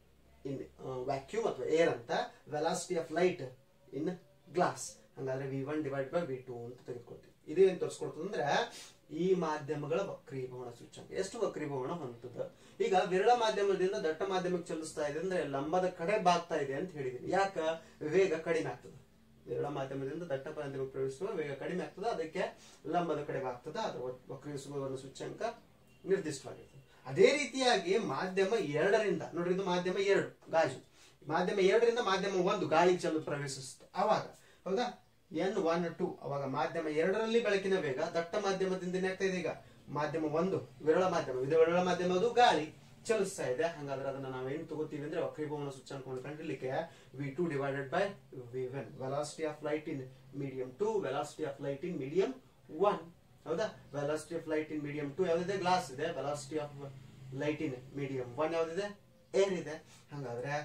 Speaker 1: in vacuum ಅಥವಾ ಏರ್ ಅಂತ velocity of light in glass ಹಂಗಾದ್ರೆ v one divide by v two ಅಂತ ತೆಗೆದುಕೊಳ್ತೀವಿ ಇದೇನ್ ತೋರಿಸ್ಕೊಡ್ತದೆ ಅಂದ್ರೆ ಈ ಮಾಧ್ಯಮಗಳ ವಕ್ರೀಭವನ ಸೂಚ್ಯಂಕ ಎಷ್ಟು ವಕ್ರೀಭವನ ಹೊಂದುತ್ತದೆ ಈಗ ವಿರಳ ಮಾಧ್ಯಮದಿಂದ ದಟ್ಟ ಮಾಧ್ಯಮಕ್ಕೆ ಚಲಿಸ್ತಾ ಇದೆ ಅಂದ್ರೆ ಲಂಬದ ಕಡೆ ಬಾಗ್ತಾ ಇದೆ ಅಂತ ಹೇಳಿದೀನಿ ಯಾಕ ವೇಗ ಕಡಿಮೆ ಆಗ್ತದೆ ವಿರಳ ಮಾಧ್ಯಮದಿಂದ ದಟ್ಟ ಮಾಧ್ಯಮಕ್ಕೆ ಪ್ರವೇಶಿಸುವ ವೇಗ ಕಡಿಮೆ ಆಗ್ತದೆ ಅದಕ್ಕೆ ಲಂಬದ ಕಡೆ ಬಾಗ್ತದೆ ಅದರ ವಕ್- ವಕ್ರೀಸುವ ಸೂಚ್ಯಂಕ ನಿರ್ದಿಷ್ಟವಾಗಿರ್ತದೆ ಅದೇ ರೀತಿಯಾಗಿ ಮಾಧ್ಯಮ ಎರಡರಿಂದ ನೋಡ್ರಿ ಇದು ಮಾಧ್ಯಮ ಎರಡು ಗಾಜು ಮಾಧ್ಯಮ ಎರಡರಿಂದ ಮಾಧ್ಯಮ ಒಂದು ಗಾಳಿ ಚಲ ಪ್ರವೇಶಿಸುತ್ತೆ ಅವಾಗ ಹೌದಾ ಎನ್ ಒನ್ ಟು ಅವಾಗ ಮಾಧ್ಯಮ ಎರಡರಲ್ಲಿ ಬೆಳಕಿನ ವೇಗ ದಟ್ಟ ಮಾಧ್ಯಮದಿಂದ ಏನಾಗ್ತಾ ಇದೆ ಈಗ ಮಾಧ್ಯಮ ಒಂದು ವಿರಳ ಮಾಧ್ಯಮ ಇದು ವಿರಳ ಮಾಧ್ಯಮ ಅದು ಗಾಳಿ ಚಲಿಸ್ತಾ ಇದೆ ಹಂಗಾದ್ರೆ ಅದನ್ನ ನಾವೇನ್ ತಗೋತೀವಿ ಅಂದ್ರೆ ವಕ್ರೀಭವನ ಸೂಚ್ಯಂಕವನ್ನು ಕಂಡಿಡ್ಲಿಕ್ಕೆ v two divided by v one velocity of light in medium two velocity of light in medium one ಹೌದಾ velocity of light in medium two ಯಾವ್ದಿದೆ ಗ್ಲಾಸ್ ಇದೆ velocity of light in medium one ಯಾವ್ದಿದೆ ಏರ್ ಇದೆ ಹಂಗಾದ್ರೆ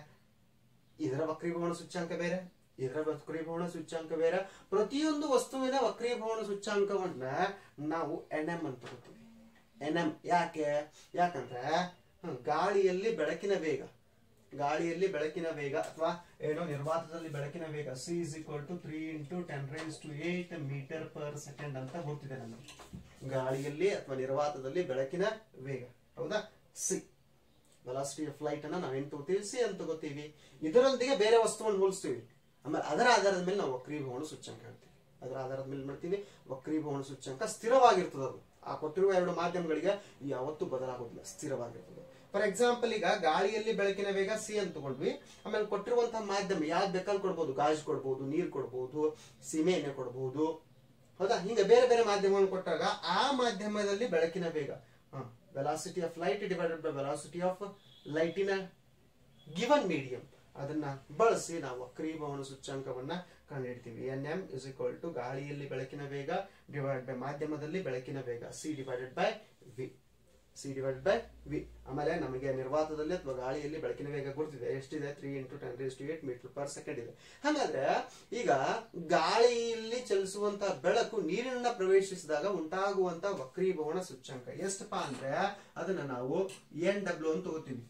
Speaker 1: ಇದರ ವಕ್ರೀಭವನ ಸೂಚ್ಯಾಂಕ ಬೇರೆ ಇದರ ವಕ್ರೀಭವನ ಸೂಚ್ಯಾಂಕ ಬೇರೆ ಪ್ರತಿಯೊಂದು ವಸ್ತುವಿನ ವಕ್ರೀಭವನ ಸೂಚ್ಯಾಂಕವನ್ನ ನಾವು ಎನ್ ಎಂ ಅಂತ ತಗೋತೀವಿ ಎನ್ ಎಂ ಯಾಕೆ ಯಾಕಂದ್ರೆ ಹ್ಮ್, ಗಾಳಿಯಲ್ಲಿ ಬೆಳಕಿನ ವೇಗ ಗಾಳಿಯಲ್ಲಿ ಬೆಳಕಿನ ವೇಗ ಅಥವಾ ಏನೋ ನಿರ್ವಾತದಲ್ಲಿ ಬೆಳಕಿನ ವೇಗ c is equal to three into ten raise to eight metre per second ಅಂತ ಗೊತ್ತಿದೆ ನನಗೆ ಗಾಳಿಯಲ್ಲಿ ಅಥವಾ ನಿರ್ವಾತದಲ್ಲಿ ಬೆಳಕಿನ ವೇಗ ಹೌದಾ ಸಿ ವೆಲಾಸಿಟಿ ಆಫ್ ಲೈಟ್ ಅನ್ನ ನಾವೇನ್ ತಗೋತೀವಿ ಸಿ ಅಂತ ತಗೋತೀವಿ ಇದರೊಂದಿಗೆ ಬೇರೆ ವಸ್ತುವನ್ನು ಹೋಲಿಸ್ತೀವಿ ಆಮೇಲೆ ಅದರ ಆಧಾರದ ಮೇಲೆ ನಾವು ವಕ್ರೀಭವನ ಸೂಚ್ಯಂಕ ಹೇಳ್ತೀವಿ ಅದರ ಆಧಾರದ ಮೇಲೆ ಮಾಡ್ತೀವಿ ವಕ್ರೀಭವನ ಸೂಚ್ಯಂಕ ಸ್ಥಿರವಾಗಿರ್ತದೆ ಅದು ಆ ಕೊಟ್ಟಿರುವ ಎರಡು ಮಾಧ್ಯಮಗಳಿಗೆ ಯಾವತ್ತೂ ಬದಲಾಗೋದಿಲ್ಲ ಸ್ಥಿರವಾಗಿರ್ತದೆ ಫಾರ್ ಎಕ್ಸಾಂಪಲ್ ಈಗ ಗಾಳಿಯಲ್ಲಿ ಬೆಳಕಿನ ವೇಗ ಸಿ ಅಂತ ತಗೊಂಡ್ವಿ ಆಮೇಲೆ ಕೊಟ್ಟಿರುವಂತಹ ಮಾಧ್ಯಮ ಯಾವ್ದು ಬೇಕಾದ್ರೂ ಕೊಡ್ಬೋದು ಗಾಜು ಕೊಡ್ಬೋದು ನೀರು ಕೊಡ್ಬೋದು ಸೀಮೆ ಎಣ್ಣೆ ಕೊಡ್ಬೋದು ಹೌದಾ ಹಿಂಗೆ ಬೇರೆ ಬೇರೆ ಮಾಧ್ಯಮವನ್ನು ಕೊಟ್ಟಾಗ ಆ ಮಾಧ್ಯಮದಲ್ಲಿ ಬೆಳಕಿನ ವೇಗ velocity of light divided by velocity of ಲೈಟಿನ ಗಿವನ್ ಮೀಡಿಯಂ ಅದನ್ನ ಬಳಸಿ ನಾವು ವಕ್ರೀಭವನ ಸೂಚ್ಯಂಕವನ್ನ ಕಂಡುಹಿಡ್ತೀವಿ n m is equal to ಗಾಳಿಯಲ್ಲಿ ಬೆಳಕಿನ ವೇಗ ಡಿವೈಡ್ ಬೈ ಮಾಧ್ಯಮದಲ್ಲಿ ಬೆಳಕಿನ ವೇಗ c divided by v c divided by v ಆಮೇಲೆ ನಮಗೆ ನಿರ್ವಾತದಲ್ಲಿ ಅಥವಾ ಗಾಳಿಯಲ್ಲಿ ಬೆಳಕಿನ ವೇಗ ಗುರುತಿದೆ ಎಷ್ಟಿದೆ three into ten raise to eight metre per second ಇದೆ ಹಾಗಾದ್ರೆ ಈಗ ಗಾಳಿಯಲ್ಲಿ ಚಲಿಸುವಂತ ಬೆಳಕು ನೀರಿನ ಪ್ರವೇಶಿಸಿದಾಗ ಉಂಟಾಗುವಂತ ವಕ್ರೀಭವನ ಸೂಚ್ಯಂಕ ಎಷ್ಟಪ್ಪ ಅಂದ್ರೆ ಅದನ್ನ ನಾವು ಎನ್ ಡಬ್ಲ್ಯೂ ಅಂತ ತಗೋತೀವಿ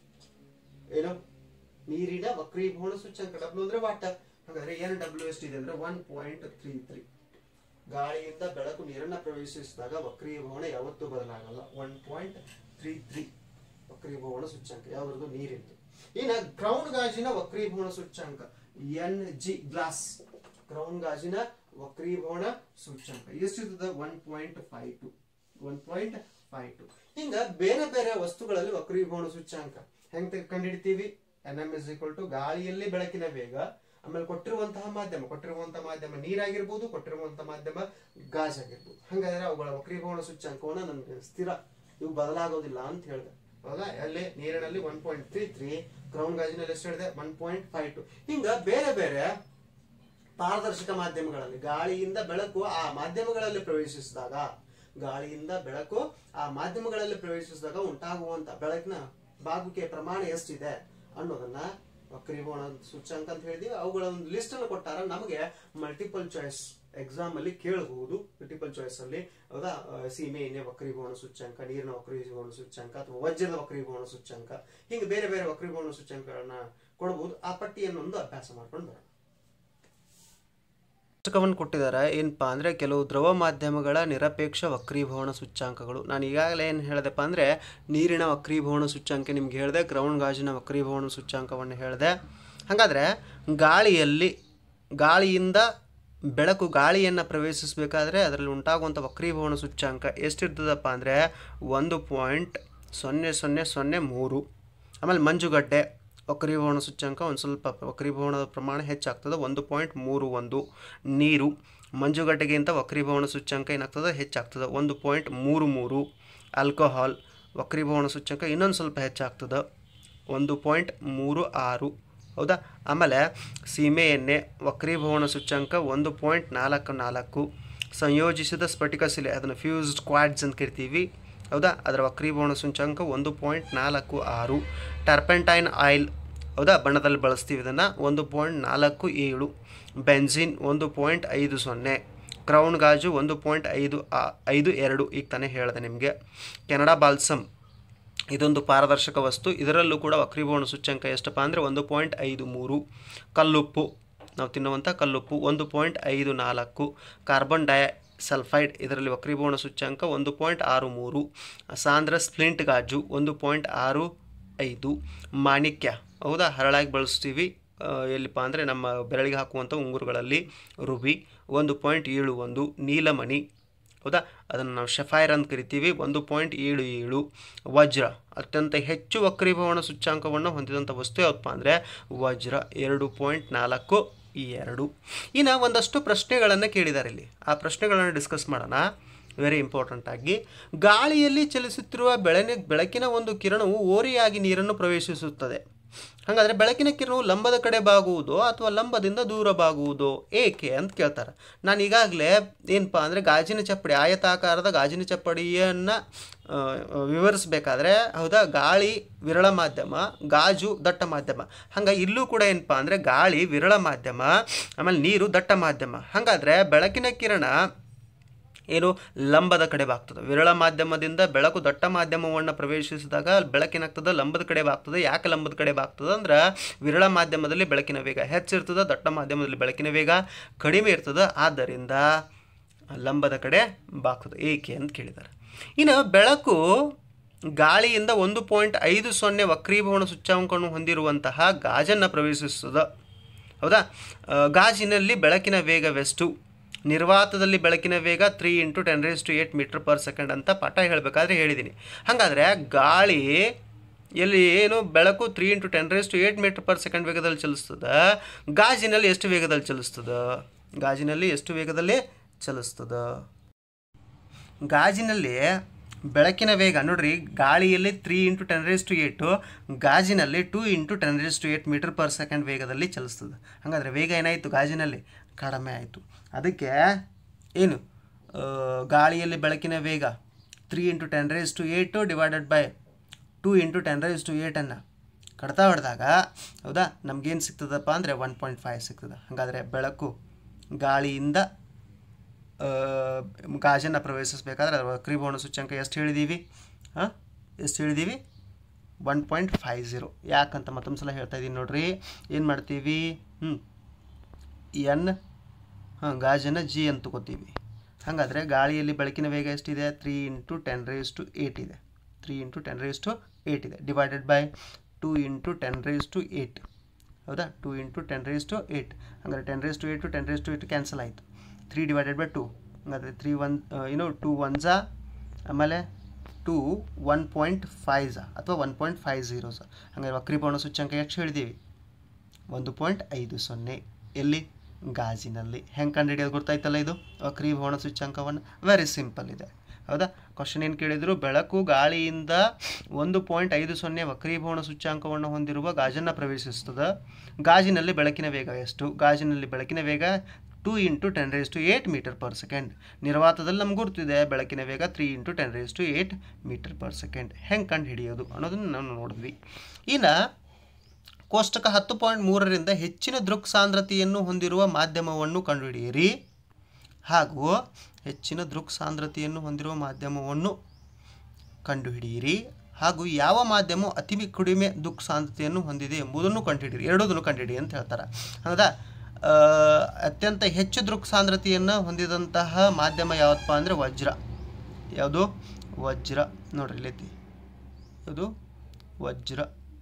Speaker 1: ಏನು ನೀರಿನ ವಕ್ರೀಭವನ ಸೂಚ್ಯಂಕ ಡಬ್ಲ್ಯೂ ಅಂದ್ರೆ ವಾಟರ್ ಹಾಗಾದ್ರೆ ಎನ್ ಡಬ್ಲ್ಯೂ ಎಷ್ಟಿದೆ ಅಂದ್ರೆ ಒನ್ ಪಾಯಿಂಟ್ ತ್ರೀ ತ್ರೀ ಗಾಳಿಯಿಂದ ಬೆಳಕು ನೀರನ್ನ ಪ್ರವೇಶಿಸಿದಾಗ ವಕ್ರೀಭವನ ಯಾವತ್ತೂ ಬದಲಾಗಲ್ಲ ಒನ್ ಪಾಯಿಂಟ್ ತ್ರೀ ತ್ರೀ ವಕ್ರೀಭವನ ಸೂಚ್ಯಂಕ ಯಾವ್ದು ನೀರಿಂದು ಇನ್ನ ಗ್ರೌಂಡ್ ಗಾಜಿನ ವಕ್ರೀಭವನ ಸೂಚ್ಯಂಕ ಎನ್ ಜಿ ಗ್ಲಾಸ್ ಗ್ರೌಂಡ್ ಗಾಜಿನ ವಕ್ರೀಭವನ ಸೂಚ್ಯಂಕ ಎಷ್ಟಿರ್ತದೆ one point five two one point five two ಹಿಂಗ ಬೇರೆ ಬೇರೆ ವಸ್ತುಗಳಲ್ಲಿ ವಕ್ರೀಭವನ ಸೂಚ್ಯಂಕ ಹೆಂಗ್ ತೆಗ್- ಕಂಡುಹಿಡಿತೀವಿ n m is equal to ಗಾಳಿಯಲ್ಲಿ ಬೆಳಕಿನ ವೇಗ ಆಮೇಲೆ ಕೊಟ್ಟಿರುವಂತಹ ಮಾಧ್ಯಮ ಕೊಟ್ಟಿರುವಂತಹ ಮಾಧ್ಯಮ ನೀರಾಗಿರ್ಬೋದು ಕೊಟ್ಟಿರುವಂತಹ ಮಾಧ್ಯಮ ಗಾಜ್ ಆಗಿರ್ಬೋದು ಹಂಗಾದ್ರೆ ಅವುಗಳ ವಕ್ರೀಭವನ ಸೂಚ್ಯಂಕವನ್ನ ನಮ್ಗೆ ಸ್ಥಿರ ಇವು ಬದಲಾಗೋದಿಲ್ಲ ಅಂತ ಹೇಳಿದೆ ಹೌದಾ ಅಲ್ಲಿ ನೀರಿನಲ್ಲಿ one point three three ground ಗಾಜಿನಲ್ಲಿ ಎಷ್ಟು ಹೇಳಿದೆ ಒನ್ ಪಾಯಿಂಟ್ ಫೈವ್ ಟು ಹಿಂಗ ಬೇರೆ ಬೇರೆ ಪಾರದರ್ಶಕ ಮಾಧ್ಯಮಗಳಲ್ಲಿ ಗಾಳಿಯಿಂದ ಬೆಳಕು ಆ ಮಾಧ್ಯಮಗಳಲ್ಲಿ ಪ್ರವೇಶಿಸಿದಾಗ ಗಾಳಿಯಿಂದ ಬೆಳಕು ಆ ಮಾಧ್ಯಮಗಳಲ್ಲಿ ಪ್ರವೇಶಿಸಿದಾಗ ಉಂಟಾಗುವಂತ ಬೆಳಕಿನ ಬಾಗುವಿಕೆ ಪ್ರಮಾಣ ಎಷ್ಟಿದೆ ಅನ್ನೋದನ್ನ ವಕ್ರೀಭವನ ಸೂಚ್ಯಂಕ ಅಂತ ಹೇಳಿದೀವಿ ಅವುಗಳ ಒಂದು ಲಿಸ್ಟ್ ಅನ್ನು ಕೊಟ್ಟಾರ ನಮಗೆ ಮಲ್ಟಿಪಲ್ ಚಾಯ್ಸ್ ಎಕ್ಸಾಮ್ ಅಲ್ಲಿ ಕೇಳಬಹುದು ಮಲ್ಟಿಪಲ್ ಚಾಯ್ಸ್ ಅಲ್ಲಿ ಹೌದಾ ಆ, ಸೀಮೆ ಎಣ್ಣೆ ವಕ್ರೀಭವನ ಸೂಚ್ಯಂಕ ನೀರಿನ ವಕ್ರೀಭವನ ಸೂಚ್ಯಂಕ ಅಥವಾ ವಜ್ರದ ವಕ್ರೀಭವನ ಸೂಚ್ಯಂಕ ಹಿಂಗೆ ಬೇರೆ ಬೇರೆ ವಕ್ರೀಭವನ ಸೂಚ್ಯಂಕಗಳನ್ನ ಕೊಡಬಹುದು ಆ ಪಟ್ಟಿಯನ್ನು ಒಂದು ಅಭ್ಯಾಸ ಮಾಡ್ಕೊಂಡು ಬರೋಣ
Speaker 2: ಪುಸ್ತಕವನ್ನು ಕೊಟ್ಟಿದ್ದಾರೆ ಏನಪ್ಪಾ ಅಂದರೆ ಕೆಲವು ದ್ರವ ಮಾಧ್ಯಮಗಳ ನಿರಪೇಕ್ಷ ವಕ್ರೀಭವನ ಸೂಚ್ಯಾಂಕಗಳು ನಾನು ಈಗಾಗಲೇ ಏನು ಹೇಳಿದೆಪ್ಪ ಅಂದರೆ ನೀರಿನ ವಕ್ರೀಭವನ ಸೂಚ್ಯಾಂಕ ನಿಮ್ಗೆ ಹೇಳಿದೆ ಗ್ರೌಂಡ್ ಗಾಜಿನ ವಕ್ರೀಭವನ ಸೂಚ್ಯಾಂಕವನ್ನು ಹೇಳಿದೆ ಹಾಗಾದರೆ ಗಾಳಿಯಲ್ಲಿ ಗಾಳಿಯಿಂದ ಬೆಳಕು ಗಾಳಿಯನ್ನು ಪ್ರವೇಶಿಸಬೇಕಾದ್ರೆ ಅದರಲ್ಲಿ ಉಂಟಾಗುವಂಥ ವಕ್ರೀಭವನ ಸೂಚ್ಯಾಂಕ ಎಷ್ಟಿರ್ತದಪ್ಪ ಅಂದರೆ ಒಂದು ಪಾಯಿಂಟ್ ಸೊನ್ನೆ ಸೊನ್ನೆ ಸೊನ್ನೆ ಮೂರು ಆಮೇಲೆ ಮಂಜುಗಡ್ಡೆ ವಕ್ರೀಭವನ ಸೂಚ್ಯಂಕ ಒಂದು ಸ್ವಲ್ಪ ವಕ್ರೀಭವನದ ಪ್ರಮಾಣ ಹೆಚ್ಚಾಗ್ತದೆ ಒಂದು ಪಾಯಿಂಟ್ ಮೂರು ಒಂದು ನೀರು ಮಂಜುಗಡ್ಡೆಗಿಂತ ವಕ್ರೀಭವನ ಸೂಚ್ಯಂಕ ಏನಾಗ್ತದೆ ಹೆಚ್ಚಾಗ್ತದೆ ಒಂದು ಪಾಯಿಂಟ್ ಮೂರು ಮೂರು ಆಲ್ಕೋಹಾಲ್ ವಕ್ರೀಭವನ ಸೂಚ್ಯಂಕ ಇನ್ನೊಂದು ಸ್ವಲ್ಪ ಹೆಚ್ಚಾಗ್ತದೆ ಒಂದು ಪಾಯಿಂಟ್ ಮೂರು ಆರು ಹೌದಾ ಆಮೇಲೆ ಸೀಮೆ ಎಣ್ಣೆ ವಕ್ರೀಭವನ ಸೂಚ್ಯಂಕ ಒಂದು ಪಾಯಿಂಟ್ ನಾಲ್ಕು ನಾಲ್ಕು ಸಂಯೋಜಿಸಿದ ಸ್ಫಟಿಕ ಶಿಲೆ ಅದನ್ನು ಫ್ಯೂಸ್ಡ್ ಕ್ವಾಡ್ಸ್ ಅಂತ ಕರಿತೀವಿ ಹೌದಾ ಅದರ ವಕ್ರೀಭವನ ಸೂಚ್ಯಂಕ ಒಂದು ಪಾಯಿಂಟ್ ನಾಲ್ಕು ಆರು ಟರ್ಪೆಂಟೈನ್ ಆಯಿಲ್ ಹೌದಾ ಬಣ್ಣದಲ್ಲಿ ಬಳಸ್ತೀವಿ ಇದನ್ನು ಒಂದು ಪಾಯಿಂಟ್ ನಾಲ್ಕು ಏಳು ಬೆನ್ಸಿನ್ ಒಂದು ಪಾಯಿಂಟ್ ಐದು ಸೊನ್ನೆ ಕ್ರೌನ್ ಗಾಜು ಒಂದು ಪಾಯಿಂಟ್ ಐದು ಆ- ಐದು ಎರಡು ಈಗ ತಾನೇ ಹೇಳಿದೆ ನಿಮಗೆ ಕೆನಡಾ ಬಾಲ್ಸಮ್ ಇದೊಂದು ಪಾರದರ್ಶಕ ವಸ್ತು ಇದರಲ್ಲೂ ಕೂಡ ವಕ್ರೀಭವನ ಸೂಚ್ಯಂಕ ಎಷ್ಟಪ್ಪ ಅಂದರೆ ಒಂದು ಪಾಯಿಂಟ್ ಐದು ಮೂರು ಕಲ್ಲುಪ್ಪು ನಾವು ತಿನ್ನುವಂಥ ಕಲ್ಲುಪ್ಪು ಒಂದು ಪಾಯಿಂಟ್ ಐದು ನಾಲ್ಕು ಕಾರ್ಬನ್ ಡೈ ಸಲ್ಫೈಡ್ ಇದರಲ್ಲಿ ವಕ್ರೀಭವನ ಸೂಚ್ಯಂಕ ಒಂದು ಪಾಯಿಂಟ್ ಆರು ಮೂರು ಸಾಂದ್ರ ಸ್ಪ್ಲಿಂಟ್ ಗಾಜು ಒಂದು ಪಾಯಿಂಟ್ ಆರು ಐದು ಮಾಣಿಕ್ಯ ಹೌದಾ ಹರಳಾಗಿ ಬಳಸ್ತೀವಿ ಆ, ಎಲ್ಲಿಪ್ಪ ಅಂದರೆ ನಮ್ಮ ಬೆರಳಿಗೆ ಹಾಕುವಂಥ ಉಂಗುರುಗಳಲ್ಲಿ ರುಬಿ ಒಂದು ಪಾಯಿಂಟ್ ಏಳು ಒಂದು ನೀಲಮಣಿ ಹೌದಾ ಅದನ್ನು ನಾವು ಶಫೈರ್ ಅಂತ ಕರಿತೀವಿ ಒಂದು ಪಾಯಿಂಟ್ ಏಳು ಏಳು ವಜ್ರ ಅತ್ಯಂತ ಹೆಚ್ಚು ವಕ್ರೀಭವನ ಸೂಚ್ಯಾಂಕವನ್ನು ಹೊಂದಿದಂಥ ವಸ್ತು ಯಾವತ್ತಪ್ಪ ಅಂದರೆ ವಜ್ರ ಎರಡು ಪಾಯಿಂಟ್ ನಾಲ್ಕು ಎರಡು ಇನ್ನು ಒಂದಷ್ಟು ಪ್ರಶ್ನೆಗಳನ್ನು ಕೇಳಿದ್ದಾರೆ ಇಲ್ಲಿ ಆ ಪ್ರಶ್ನೆಗಳನ್ನು ಡಿಸ್ಕಸ್ ಮಾಡೋಣ ವೆರಿ ಇಂಪಾರ್ಟೆಂಟ್ ಆಗಿ ಗಾಳಿಯಲ್ಲಿ ಚಲಿಸುತ್ತಿರುವ ಬೆಳನೆ ಬೆಳಕಿನ ಒಂದು ಕಿರಣವು ಓರೆಯಾಗಿ ನೀರನ್ನು ಪ್ರವೇಶಿಸುತ್ತದೆ ಹಾಗಾದರೆ ಬೆಳಕಿನ ಕಿರಣವು ಲಂಬದ ಕಡೆ ಬಾಗುವುದೋ ಅಥವಾ ಲಂಬದಿಂದ ದೂರ ಬಾಗುವುದೋ ಏಕೆ ಅಂತ ಕೇಳ್ತಾರೆ ನಾನು ಈಗಾಗಲೇ ಏನಪ್ಪ ಅಂದರೆ ಗಾಜಿನ ಚಪ್ಪಡಿ ಆಯತಾಕಾರದ ಗಾಜಿನ ಚಪ್ಪಡಿಯನ್ನು ವಿವರಿಸಬೇಕಾದ್ರೆ ಹೌದಾ ಗಾಳಿ ವಿರಳ ಮಾಧ್ಯಮ ಗಾಜು ದಟ್ಟ ಮಾಧ್ಯಮ ಹಂಗೆ ಇಲ್ಲೂ ಕೂಡ ಏನಪ್ಪ ಅಂದರೆ ಗಾಳಿ ವಿರಳ ಮಾಧ್ಯಮ ಆಮೇಲೆ ನೀರು ದಟ್ಟ ಮಾಧ್ಯಮ ಹಾಗಾದರೆ ಬೆಳಕಿನ ಕಿರಣ ಏನು ಲಂಬದ ಕಡೆ ಬಾಗ್ತದೆ ವಿರಳ ಮಾಧ್ಯಮದಿಂದ ಬೆಳಕು ದಟ್ಟ ಮಾಧ್ಯಮವನ್ನು ಪ್ರವೇಶಿಸಿದಾಗ ಬೆಳಕೇನಾಗ್ತದೆ ಲಂಬದ ಕಡೆ ಬಾಗ್ತದೆ ಯಾಕೆ ಲಂಬದ ಕಡೆ ಬಾಗ್ತದೆ ಅಂದ್ರೆ ವಿರಳ ಮಾಧ್ಯಮದಲ್ಲಿ ಬೆಳಕಿನ ವೇಗ ಹೆಚ್ಚಿರ್ತದೆ ದಟ್ಟ ಮಾಧ್ಯಮದಲ್ಲಿ ಬೆಳಕಿನ ವೇಗ ಕಡಿಮೆ ಇರ್ತದೆ ಆದ್ದರಿಂದ ಲಂಬದ ಕಡೆ ಬಾಗ್ತದೆ ಏಕೆ ಅಂತ ಕೇಳಿದ್ದಾರೆ ಇನ್ನು ಬೆಳಕು ಗಾಳಿಯಿಂದ ಒಂದು ಪಾಯಿಂಟ್ ಐದು ಸೊನ್ನೆ ವಕ್ರೀಭವನ ಸೂಚ್ಯಾಂಕವನ್ನು ಹೊಂದಿರುವಂತಹ ಗಾಜನ್ನು ಪ್ರವೇಶಿಸ್ತದೆ ಹೌದಾ ಆ, ಗಾಜಿನಲ್ಲಿ ಬೆಳಕಿನ ವೇಗವೆಷ್ಟು ನಿರ್ವಾತದಲ್ಲಿ ಬೆಳಕಿನ ವೇಗ three into ten raise to eight metre per second ಅಂತ ಪಾಠ ಹೇಳಬೇಕಾದ್ರೆ ಹೇಳಿದ್ದೀನಿ ಹಾಗಾದರೆ ಗಾಳಿ ಎಲ್ಲಿ ಏನು ಬೆಳಕು three into ten raise to eight metre per second ವೇಗದಲ್ಲಿ ಚಲಿಸ್ತದೆ ಗಾಜಿನಲ್ಲಿ ಎಷ್ಟು ವೇಗದಲ್ಲಿ ಚಲಿಸ್ತದೆ ಗಾಜಿನಲ್ಲಿ ಎಷ್ಟು ವೇಗದಲ್ಲಿ ಚಲಿಸ್ತದೆ ಗಾಜಿನಲ್ಲಿ ಬೆಳಕಿನ ವೇಗ ನೋಡ್ರಿ ಗಾಳಿಯಲ್ಲಿ three into ten raise to eight ಗಾಜಿನಲ್ಲಿ two into ten raise to eight metre per second ವೇಗದಲ್ಲಿ ಚಲಿಸ್ತದೆ ಹಾಗಾದರೆ ವೇಗ ಏನಾಯಿತು ಗಾಜಿನಲ್ಲಿ ಕಡಿಮೆ ಆಯಿತು ಅದಕ್ಕೆ ಏನು ಆ, ಗಾಳಿಯಲ್ಲಿ ಬೆಳಕಿನ ವೇಗ three into ten raise to eight divided by two into ten raise to ಏಟನ್ನು ಕಡ್ತಾ ಹೊಡೆದಾಗ ಹೌದಾ ನಮಗೇನು ಸಿಗ್ತದಪ್ಪ ಅಂದರೆ ಒನ್ ಪಾಯಿಂಟ್ ಫೈವ್ ಸಿಗ್ತದೆ ಹಾಗಾದರೆ ಬೆಳಕು ಗಾಳಿಯಿಂದ ಆ, ಗಾಜನ್ನು ಪ್ರವೇಶಿಸಬೇಕಾದ್ರೆ ಅದರ ವಕ್ರೀಭವನ ಸೂಚ್ಯಂಕ ಎಷ್ಟು ಹೇಳಿದ್ದೀವಿ ಹಾಂ ಎಷ್ಟು ಹೇಳಿದ್ದೀವಿ ಒನ್ ಪಾಯಿಂಟ್ ಫೈವ್ ಝೀರೋ ಯಾಕಂತ ಮತ್ತೊಂದು ಸಲ ಹೇಳ್ತಾ ಇದ್ದೀನಿ ನೋಡ್ರಿ ಏನು ಮಾಡ್ತೀವಿ ಹ್ಞೂ ಎನ್ ಹಾಂ ಗಾಜನ್ನು ಜಿ ಅಂತ ತಗೋತೀವಿ ಹಾಗಾದರೆ ಗಾಳಿಯಲ್ಲಿ ಬೆಳಕಿನ ವೇಗ ಎಷ್ಟಿದೆ three into ten raise to eight ಇದೆ three into ten raise to eight ಇದೆ divided by two into ten raise to eight ಹೌದಾ two into ten raise to eight ಹಂಗಾದ್ರೆ ten raise to eight ten raise to eight cancel ಆಯಿತು ತ್ರೀ ಡಿವೈಡೆಡ್ ಬೈ ಟು ಹಂಗಾದ್ರೆ ತ್ರೀ ಒನ್ ಏನು ಟೂ ಒನ್ ಝಾ ಆಮೇಲೆ ಟೂ ಒನ್ ಪಾಯಿಂಟ್ ಫೈವ್ ಝಾ ಅಥವಾ ಒನ್ ಪಾಯಿಂಟ್ ಫೈವ್ ಝೀರೋ ಝಾ ಹಂಗಾರೆ ವಕ್ರೀಭವನ ಸೂಚ್ಯಂಕ ಎಷ್ಟು ಹೇಳಿದ್ದೀವಿ ಒಂದು ಪಾಯಿಂಟ್ ಐದು ಸೊನ್ನೆ ಎಲ್ಲಿ ಗಾಜಿನಲ್ಲಿ ಹೆಂಗೆ ಕಂಡುಹಿಡಿಯೋದು ಗೊತ್ತಾಯ್ತಲ್ಲ ಇದು ವಕ್ರೀಭವನ ಸೂಚ್ಯಂಕವನ್ನು ವೆರಿ ಸಿಂಪಲ್ ಇದೆ ಹೌದಾ ಕ್ವಶನ್ ಏನು ಕೇಳಿದರು ಬೆಳಕು ಗಾಳಿಯಿಂದ ಒಂದು ಪಾಯಿಂಟ್ ಐದು ಸೊನ್ನೆ ವಕ್ರೀಭವನ ಸೂಚ್ಯಾಂಕವನ್ನು ಹೊಂದಿರುವ ಗಾಜನ್ನು ಪ್ರವೇಶಿಸುತ್ತದೆ ಗಾಜಿನಲ್ಲಿ ಬೆಳಕಿನ ವೇಗ ಎಷ್ಟು ಗಾಜಿನಲ್ಲಿ ಬೆಳಕಿನ ವೇಗ two into ten raise to eight metre per second ನಿರ್ವಾತದಲ್ಲಿ ನಮ್ಗೆ ಗುರ್ತಿದೆ ಬೆಳಕಿನ ವೇಗ three into ten raise to eight metre per second ಹೆಂಗೆ ಕಂಡು ಹಿಡಿಯೋದು ಅನ್ನೋದನ್ನು ನಾವು ನೋಡಿದ್ವಿ ಇನ್ನು ಕೋಷ್ಟಕ ಹತ್ತು ಪಾಯಿಂಟ್ ಮೂರರಿಂದ ಹೆಚ್ಚಿನ ದೃಕ್ ಸಾಂದ್ರತೆಯನ್ನು ಹೊಂದಿರುವ ಮಾಧ್ಯಮವನ್ನು ಕಂಡುಹಿಡಿಯಿರಿ ಹಾಗೂ ಹೆಚ್ಚಿನ ದೃಕ್ ಸಾಂದ್ರತೆಯನ್ನು ಹೊಂದಿರುವ ಮಾಧ್ಯಮವನ್ನು ಕಂಡುಹಿಡಿಯಿರಿ ಹಾಗೂ ಯಾವ ಮಾಧ್ಯಮವು ಅತಿ ಕಡಿಮೆ ದುಃಖ ಸಾಂದ್ರತೆಯನ್ನು ಹೊಂದಿದೆ ಎಂಬುದನ್ನು ಕಂಡುಹಿಡಿಯಿರಿ ಎರಡೂದನ್ನು ಕಂಡುಹಿಡಿ ಅಂತ ಹೇಳ್ತಾರೆ ಹೌದಾ ಆ, ಅತ್ಯಂತ ಹೆಚ್ಚು ದೃಕ್ ಸಾಂದ್ರತೆಯನ್ನು ಹೊಂದಿದಂತಹ ಮಾಧ್ಯಮ ಯಾವತ್ತಪ್ಪ ಅಂದರೆ ವಜ್ರ ಯಾವುದು ವಜ್ರ ನೋಡ್ರಿ ಇಲ್ಲೈತಿ ಇದು ವಜ್ರ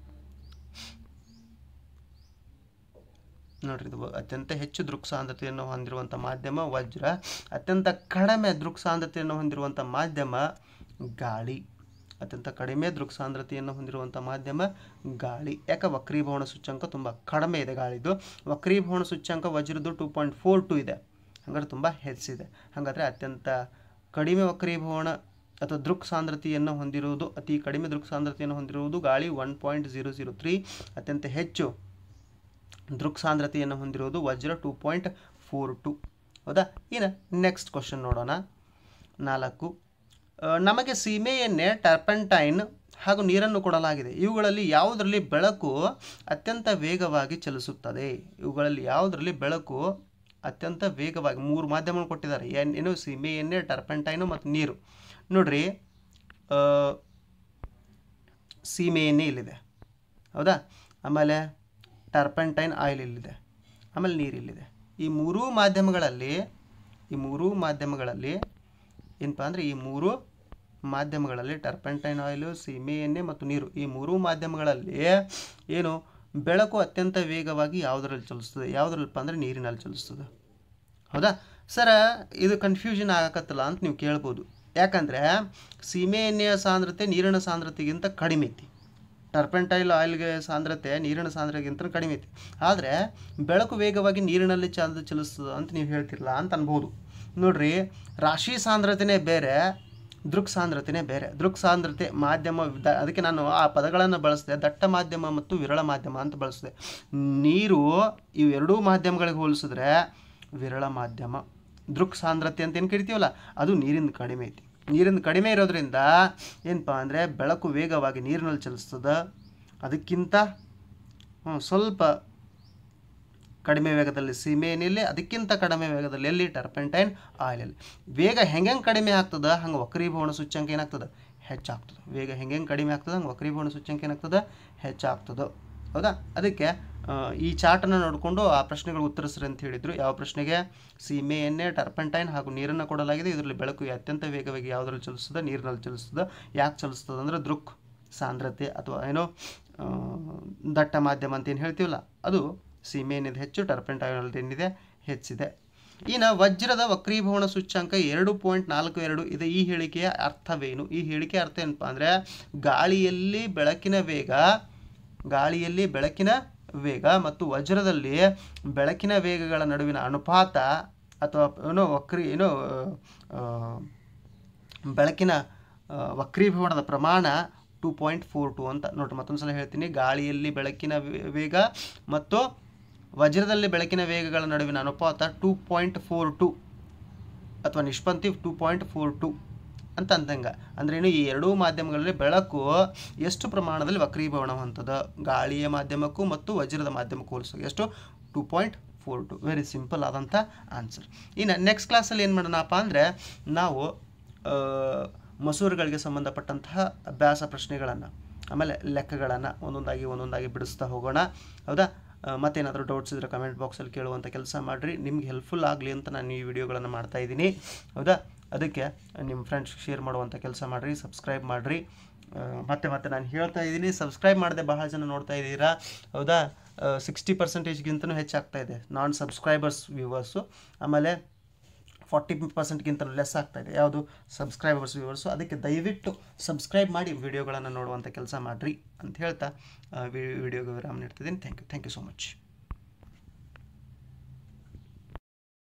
Speaker 2: ನೋಡ್ರಿ ಇದು ಅತ್ಯಂತ ಹೆಚ್ಚು ದೃಕ್ ಸಾಂದ್ರತೆಯನ್ನು ಹೊಂದಿರುವಂಥ ಮಾಧ್ಯಮ ವಜ್ರ ಅತ್ಯಂತ ಕಡಿಮೆ ದೃಕ್ ಸಾಂದ್ರತೆಯನ್ನು ಹೊಂದಿರುವಂಥ ಮಾಧ್ಯಮ ಗಾಳಿ ಅತ್ಯಂತ ಕಡಿಮೆ ದೃಕ್ ಸಾಂದ್ರತೆಯನ್ನು ಹೊಂದಿರುವಂಥ ಮಾಧ್ಯಮ ಗಾಳಿ ಯಾಕೆ ವಕ್ರೀಭವನ ಸೂಚ್ಯಂಕ ತುಂಬ ಕಡಿಮೆ ಇದೆ ಗಾಳಿದು ವಕ್ರೀಭವನ ಸೂಚ್ಯಂಕ ವಜ್ರದ್ದು ಟೂ ಪಾಯಿಂಟ್ ಫೋರ್ ಟು ಇದೆ ಹಾಗಾದ್ರೆ ತುಂಬ ಹೆಚ್ಚಿದೆ ಹಾಗಾದರೆ ಅತ್ಯಂತ ಕಡಿಮೆ ವಕ್ರೀಭವನ ಅಥವಾ ದೃಕ್ ಸಾಂದ್ರತೆಯನ್ನು ಹೊಂದಿರುವುದು ಅತಿ ಕಡಿಮೆ ದೃಕ್ ಸಾಂದ್ರತೆಯನ್ನು ಹೊಂದಿರುವುದು ಗಾಳಿ one point zero zero three ಅತ್ಯಂತ ಹೆಚ್ಚು ದೃಕ್ ಸಾಂದ್ರತೆಯನ್ನು ಹೊಂದಿರುವುದು ವಜ್ರ ಟೂ ಪಾಯಿಂಟ್ ಫೋರ್ ಟು ಹೌದಾ ಇನ್ನು ನೆಕ್ಸ್ಟ್ ಕ್ವಶನ್ ನೋಡೋಣ ನಾಲ್ಕು ಆ, ನಮಗೆ ಸೀಮೆ ಎಣ್ಣೆ ಟರ್ಪೆಂಟೈನ್ ಹಾಗೂ ನೀರನ್ನು ಕೊಡಲಾಗಿದೆ ಇವುಗಳಲ್ಲಿ ಯಾವುದರಲ್ಲಿ ಬೆಳಕು ಅತ್ಯಂತ ವೇಗವಾಗಿ ಚಲಿಸುತ್ತದೆ ಇವುಗಳಲ್ಲಿ ಯಾವುದರಲ್ಲಿ ಬೆಳಕು ಅತ್ಯಂತ ವೇಗವಾಗಿ ಮೂರು ಮಾಧ್ಯಮಗಳು ಕೊಟ್ಟಿದ್ದಾರೆ ಏನ್ ಏನು ಸೀಮೆ ಎಣ್ಣೆ ಟರ್ಪೆಂಟೈನು ಮತ್ತು ನೀರು ನೋಡ್ರಿ ಆ, ಸೀಮೆ ಎಣ್ಣೆ ಇಲ್ಲಿದೆ ಹೌದಾ ಆಮೇಲೆ ಟರ್ಪೆಂಟೈನ್ ಆಯಿಲ್ ಇಲ್ಲಿದೆ ಆಮೇಲೆ ನೀರು ಇಲ್ಲಿದೆ ಈ ಮೂರೂ ಮಾಧ್ಯಮಗಳಲ್ಲಿ ಈ ಮೂರೂ ಮಾಧ್ಯಮಗಳಲ್ಲಿ ಏನಪ್ಪ ಅಂದರೆ ಈ ಮೂರು ಮಾಧ್ಯಮಗಳಲ್ಲಿ ಟರ್ಪೆಂಟೈನ್ ಆಯಿಲು ಸೀಮೆ ಎಣ್ಣೆ ಮತ್ತು ನೀರು ಈ ಮೂರೂ ಮಾಧ್ಯಮಗಳಲ್ಲಿ ಏನು ಬೆಳಕು ಅತ್ಯಂತ ವೇಗವಾಗಿ ಯಾವುದರಲ್ಲಿ ಚಲಿಸ್ತದೆ ಯಾವುದ್ರಲ್ಲಪ್ಪ ಅಂದರೆ ನೀರಿನಲ್ಲಿ ಚಲಿಸ್ತದೆ ಹೌದಾ ಸರ ಇದು ಕನ್ಫ್ಯೂಷನ್ ಆಗಕತ್ತಲ್ಲ ಅಂತ ನೀವು ಕೇಳ್ಬೋದು ಯಾಕಂದರೆ ಸೀಮೆ ಎಣ್ಣೆಯ ಸಾಂದ್ರತೆ ನೀರಿನ ಸಾಂದ್ರತೆಗಿಂತ ಕಡಿಮೆ ಐತಿ ಟರ್ಪೆಂಟೈಲ್ ಆಯಿಲ್ಗೆ ಸಾಂದ್ರತೆ ನೀರಿನ ಸಾಂದ್ರತೆಗಿಂತ ಕಡಿಮೆ ಐತಿ ಆದರೆ ಬೆಳಕು ವೇಗವಾಗಿ ನೀರಿನಲ್ಲಿ ಚಂದ ಚಲಿಸ್ತದೆ ಅಂತ ನೀವು ಹೇಳ್ತಿರಲ್ಲ ಅಂತ ಅನ್ಬೋದು ನೋಡ್ರಿ ರಾಶಿ ಸಾಂದ್ರತೆನೇ ಬೇರೆ ದೃಕ್ ಸಾಂದ್ರತೆನೇ ಬೇರೆ ದೃಕ್ ಸಾಂದ್ರತೆ ಮಾಧ್ಯಮ ದ- ಅದಕ್ಕೆ ನಾನು ಆ ಪದಗಳನ್ನು ಬಳಸಿದೆ ದಟ್ಟ ಮಾಧ್ಯಮ ಮತ್ತು ವಿರಳ ಮಾಧ್ಯಮ ಅಂತ ಬಳಸಿದೆ ನೀರು ಇವೆರಡೂ ಮಾಧ್ಯಮಗಳಿಗೆ ಹೋಲಿಸಿದ್ರೆ ವಿರಳ ಮಾಧ್ಯಮ ದೃಕ್ ಸಾಂದ್ರತೆ ಅಂತ ಏನು ಕರಿತೀವಲ್ಲ ಅದು ನೀರಿಂದ ಕಡಿಮೆ ಐತಿ ನೀರಿಂದ ಕಡಿಮೆ ಇರೋದ್ರಿಂದ ಏನಪ್ಪ ಅಂದರೆ ಬೆಳಕು ವೇಗವಾಗಿ ನೀರಿನಲ್ಲಿ ಚಲಿಸ್ತದೆ ಅದಕ್ಕಿಂತ ಹ್ಮ್, ಸ್ವಲ್ಪ ಕಡಿಮೆ ವೇಗದಲ್ಲಿ ಸೀಮೆ ಎಣ್ಣೆಯಲ್ಲಿ ಅದಕ್ಕಿಂತ ಕಡಿಮೆ ವೇಗದಲ್ಲಿ ಎಲ್ಲಿ ಟರ್ಪೆಂಟೈನ್ ಆಯಿಲಲ್ಲಿ ವೇಗ ಹೆಂಗೆ ಕಡಿಮೆ ಆಗ್ತದೆ ಹಂಗೆ ವಕ್ರೀಭವನ ಸೂಚ್ಯಂಕ ಏನಾಗ್ತದೆ ಹೆಚ್ಚಾಗ್ತದೆ ವೇಗ ಹೆಂಗೆ ಕಡಿಮೆ ಆಗ್ತದೆ ಹಂಗೆ ವಕ್ರೀಭವನ ಸೂಚ್ಯಂಕ ಏನಾಗ್ತದೆ ಹೆಚ್ಚಾಗ್ತದೆ ಹೌದಾ ಅದಕ್ಕೆ ಆ, ಈ ಚಾರ್ಟನ್ನು ನೋಡಿಕೊಂಡು ಆ ಪ್ರಶ್ನೆಗಳು ಉತ್ತರಿಸ್ರಿ ಅಂತ ಹೇಳಿದರು ಯಾವ ಪ್ರಶ್ನೆಗೆ ಸೀಮೆ ಎಣ್ಣೆ ಟರ್ಪೆಂಟೈನ್ ಹಾಗೂ ನೀರನ್ನು ಕೊಡಲಾಗಿದೆ ಇದರಲ್ಲಿ ಬೆಳಕು ಅತ್ಯಂತ ವೇಗವಾಗಿ ಯಾವುದರಲ್ಲಿ ಚಲಿಸ್ತದೆ ನೀರಿನಲ್ಲಿ ಚಲಿಸ್ತದೆ ಯಾಕೆ ಚಲಿಸ್ತದೆ ಅಂದರೆ ದೃಕ್ ಸಾಂದ್ರತೆ ಅಥವಾ ಏನೋ ಆ, ದಟ್ಟ ಮಾಧ್ಯಮ ಅಂತ ಏನು ಹೇಳ್ತೀವಲ್ಲ ಅದು ಸೀಮೆ ಏನಿದೆ ಹೆಚ್ಚು ಟರ್ಪೆಂಟೈನ್ ಏನಿದೆ ಹೆಚ್ಚಿದೆ ಇನ್ನು ವಜ್ರದ ವಕ್ರೀಭವನ ಸೂಚ್ಯಂಕ ಎರಡು ಪಾಯಿಂಟ್ ನಾಲ್ಕು ಎರಡು ಇದೆ ಈ ಹೇಳಿಕೆಯ ಅರ್ಥವೇನು ಈ ಹೇಳಿಕೆ ಅರ್ಥ ಏನಪ್ಪ ಅಂದರೆ ಗಾಳಿಯಲ್ಲಿ ಬೆಳಕಿನ ವೇಗ ಗಾಳಿಯಲ್ಲಿ ಬೆಳಕಿನ ವೇಗ ಮತ್ತು ವಜ್ರದಲ್ಲಿ ಬೆಳಕಿನ ವೇಗಗಳ ನಡುವಿನ ಅನುಪಾತ ಅಥವಾ ಏನೋ ವಕ್ರಿ ಏನೋ ಆ, ಬೆಳಕಿನ ಆ, ವಕ್ರೀಭವನದ ಪ್ರಮಾಣ ಟೂ ಪಾಯಿಂಟ್ ಫೋರ್ ಟು ಅಂತ ನೋಡ್ರಿ ಮತ್ತೊಂದು ಸಲ ಹೇಳ್ತೀನಿ ಗಾಳಿಯಲ್ಲಿ ಬೆಳಕಿನ ವೇ- ವೇಗ ಮತ್ತು ವಜ್ರದಲ್ಲಿ ಬೆಳಕಿನ ವೇಗಗಳ ನಡುವಿನ ಅನುಪಾತ ಟೂ ಪಾಯಿಂಟ್ ಫೋರ್ ಟು ಅಥವಾ ನಿಷ್ಪತ್ತಿ ಟೂ ಪಾಯಿಂಟ್ ಫೋರ್ ಟು ಅಂತ ಅಂದಂಗ ಅಂದ್ರೆ ಏನು ಈ ಎರಡೂ ಮಾಧ್ಯಮಗಳಲ್ಲಿ ಬೆಳಕು ಎಷ್ಟು ಪ್ರಮಾಣದಲ್ಲಿ ವಕ್ರೀಭವನ ಹೊಂದದ ಗಾಳಿಯ ಮಾಧ್ಯಮಕ್ಕೂ ಮತ್ತು ವಜ್ರದ ಮಾಧ್ಯಮಕ್ಕೂ ಹೋಲಿಸುವಾಗ ಎಷ್ಟು two point four two very simple ಆದಂಥ ಆನ್ಸರ್ ಇನ್ನು ನೆಕ್ಸ್ಟ್ ಕ್ಲಾಸಲ್ಲಿ ಏನು ಮಾಡೋಣಪ್ಪ ಅಂದರೆ ನಾವು ಆ, ಮಸೂರುಗಳಿಗೆ ಸಂಬಂಧಪಟ್ಟಂತಹ ಅಭ್ಯಾಸ ಪ್ರಶ್ನೆಗಳನ್ನು ಆಮೇಲೆ ಲೆಕ್ಕಗಳನ್ನು ಒಂದೊಂದಾಗಿ ಒಂದೊಂದಾಗಿ ಬಿಡಿಸ್ತಾ ಹೋಗೋಣ ಹೌದಾ ಆ, ಮತ್ತೇನಾದರೂ ಡೌಟ್ಸ್ ಇದ್ದರೆ ಕಮೆಂಟ್ ಬಾಕ್ಸಲ್ಲಿ ಕೇಳುವಂಥ ಕೆಲಸ ಮಾಡಿರಿ ನಿಮ್ಗೆ ಹೆಲ್ಪ್ಫುಲ್ ಆಗಲಿ ಅಂತ ನಾನು ಈ ವಿಡಿಯೋಗಳನ್ನು ಮಾಡ್ತಾ ಇದ್ದೀನಿ ಹೌದಾ ಅದಕ್ಕೆ ನಿಮ್ಮ ಫ್ರೆಂಡ್ಸ್ ಶೇರ್ ಮಾಡುವಂಥ ಕೆಲಸ ಮಾಡಿರಿ ಸಬ್ಸ್ಕ್ರೈಬ್ ಮಾಡಿರಿ ಮತ್ತೆ ಮತ್ತೆ ನಾನು ಹೇಳ್ತಾ ಇದ್ದೀನಿ ಸಬ್ಸ್ಕ್ರೈಬ್ ಮಾಡದೆ ಬಹಳ ಜನ ನೋಡ್ತಾ ಇದ್ದೀರಾ ಹೌದಾ ಸಿಕ್ಸ್ಟಿ ಪರ್ಸೆಂಟೇಜ್ಗಿಂತನೂ ಹೆಚ್ಚಾಗ್ತಾ ಇದೆ ನಾನ್ ಸಬ್ಸ್ಕ್ರೈಬರ್ಸ್ ವ್ಯೂವರ್ಸು ಆಮೇಲೆ ಫಾರ್ಟಿ ಪರ್ಸೆಂಟ್ಗಿಂತ ಲೆಸ್ ಆಗ್ತಾ ಇದೆ ಯಾವುದು ಸಬ್ಸ್ಕ್ರೈಬರ್ಸ್ ವ್ಯೂವರ್ಸು ಅದಕ್ಕೆ ದಯವಿಟ್ಟು ಸಬ್ಸ್ಕ್ರೈಬ್ ಮಾಡಿ ವಿಡಿಯೋಗಳನ್ನು ನೋಡುವಂಥ ಕೆಲಸ ಮಾಡಿರಿ ಅಂತ ಹೇಳ್ತಾ ವಿಡಿಯೋಗೆ ವಿರಾಮ ನೀಡ್ತಿದ್ದೀನಿ thank you thank you so much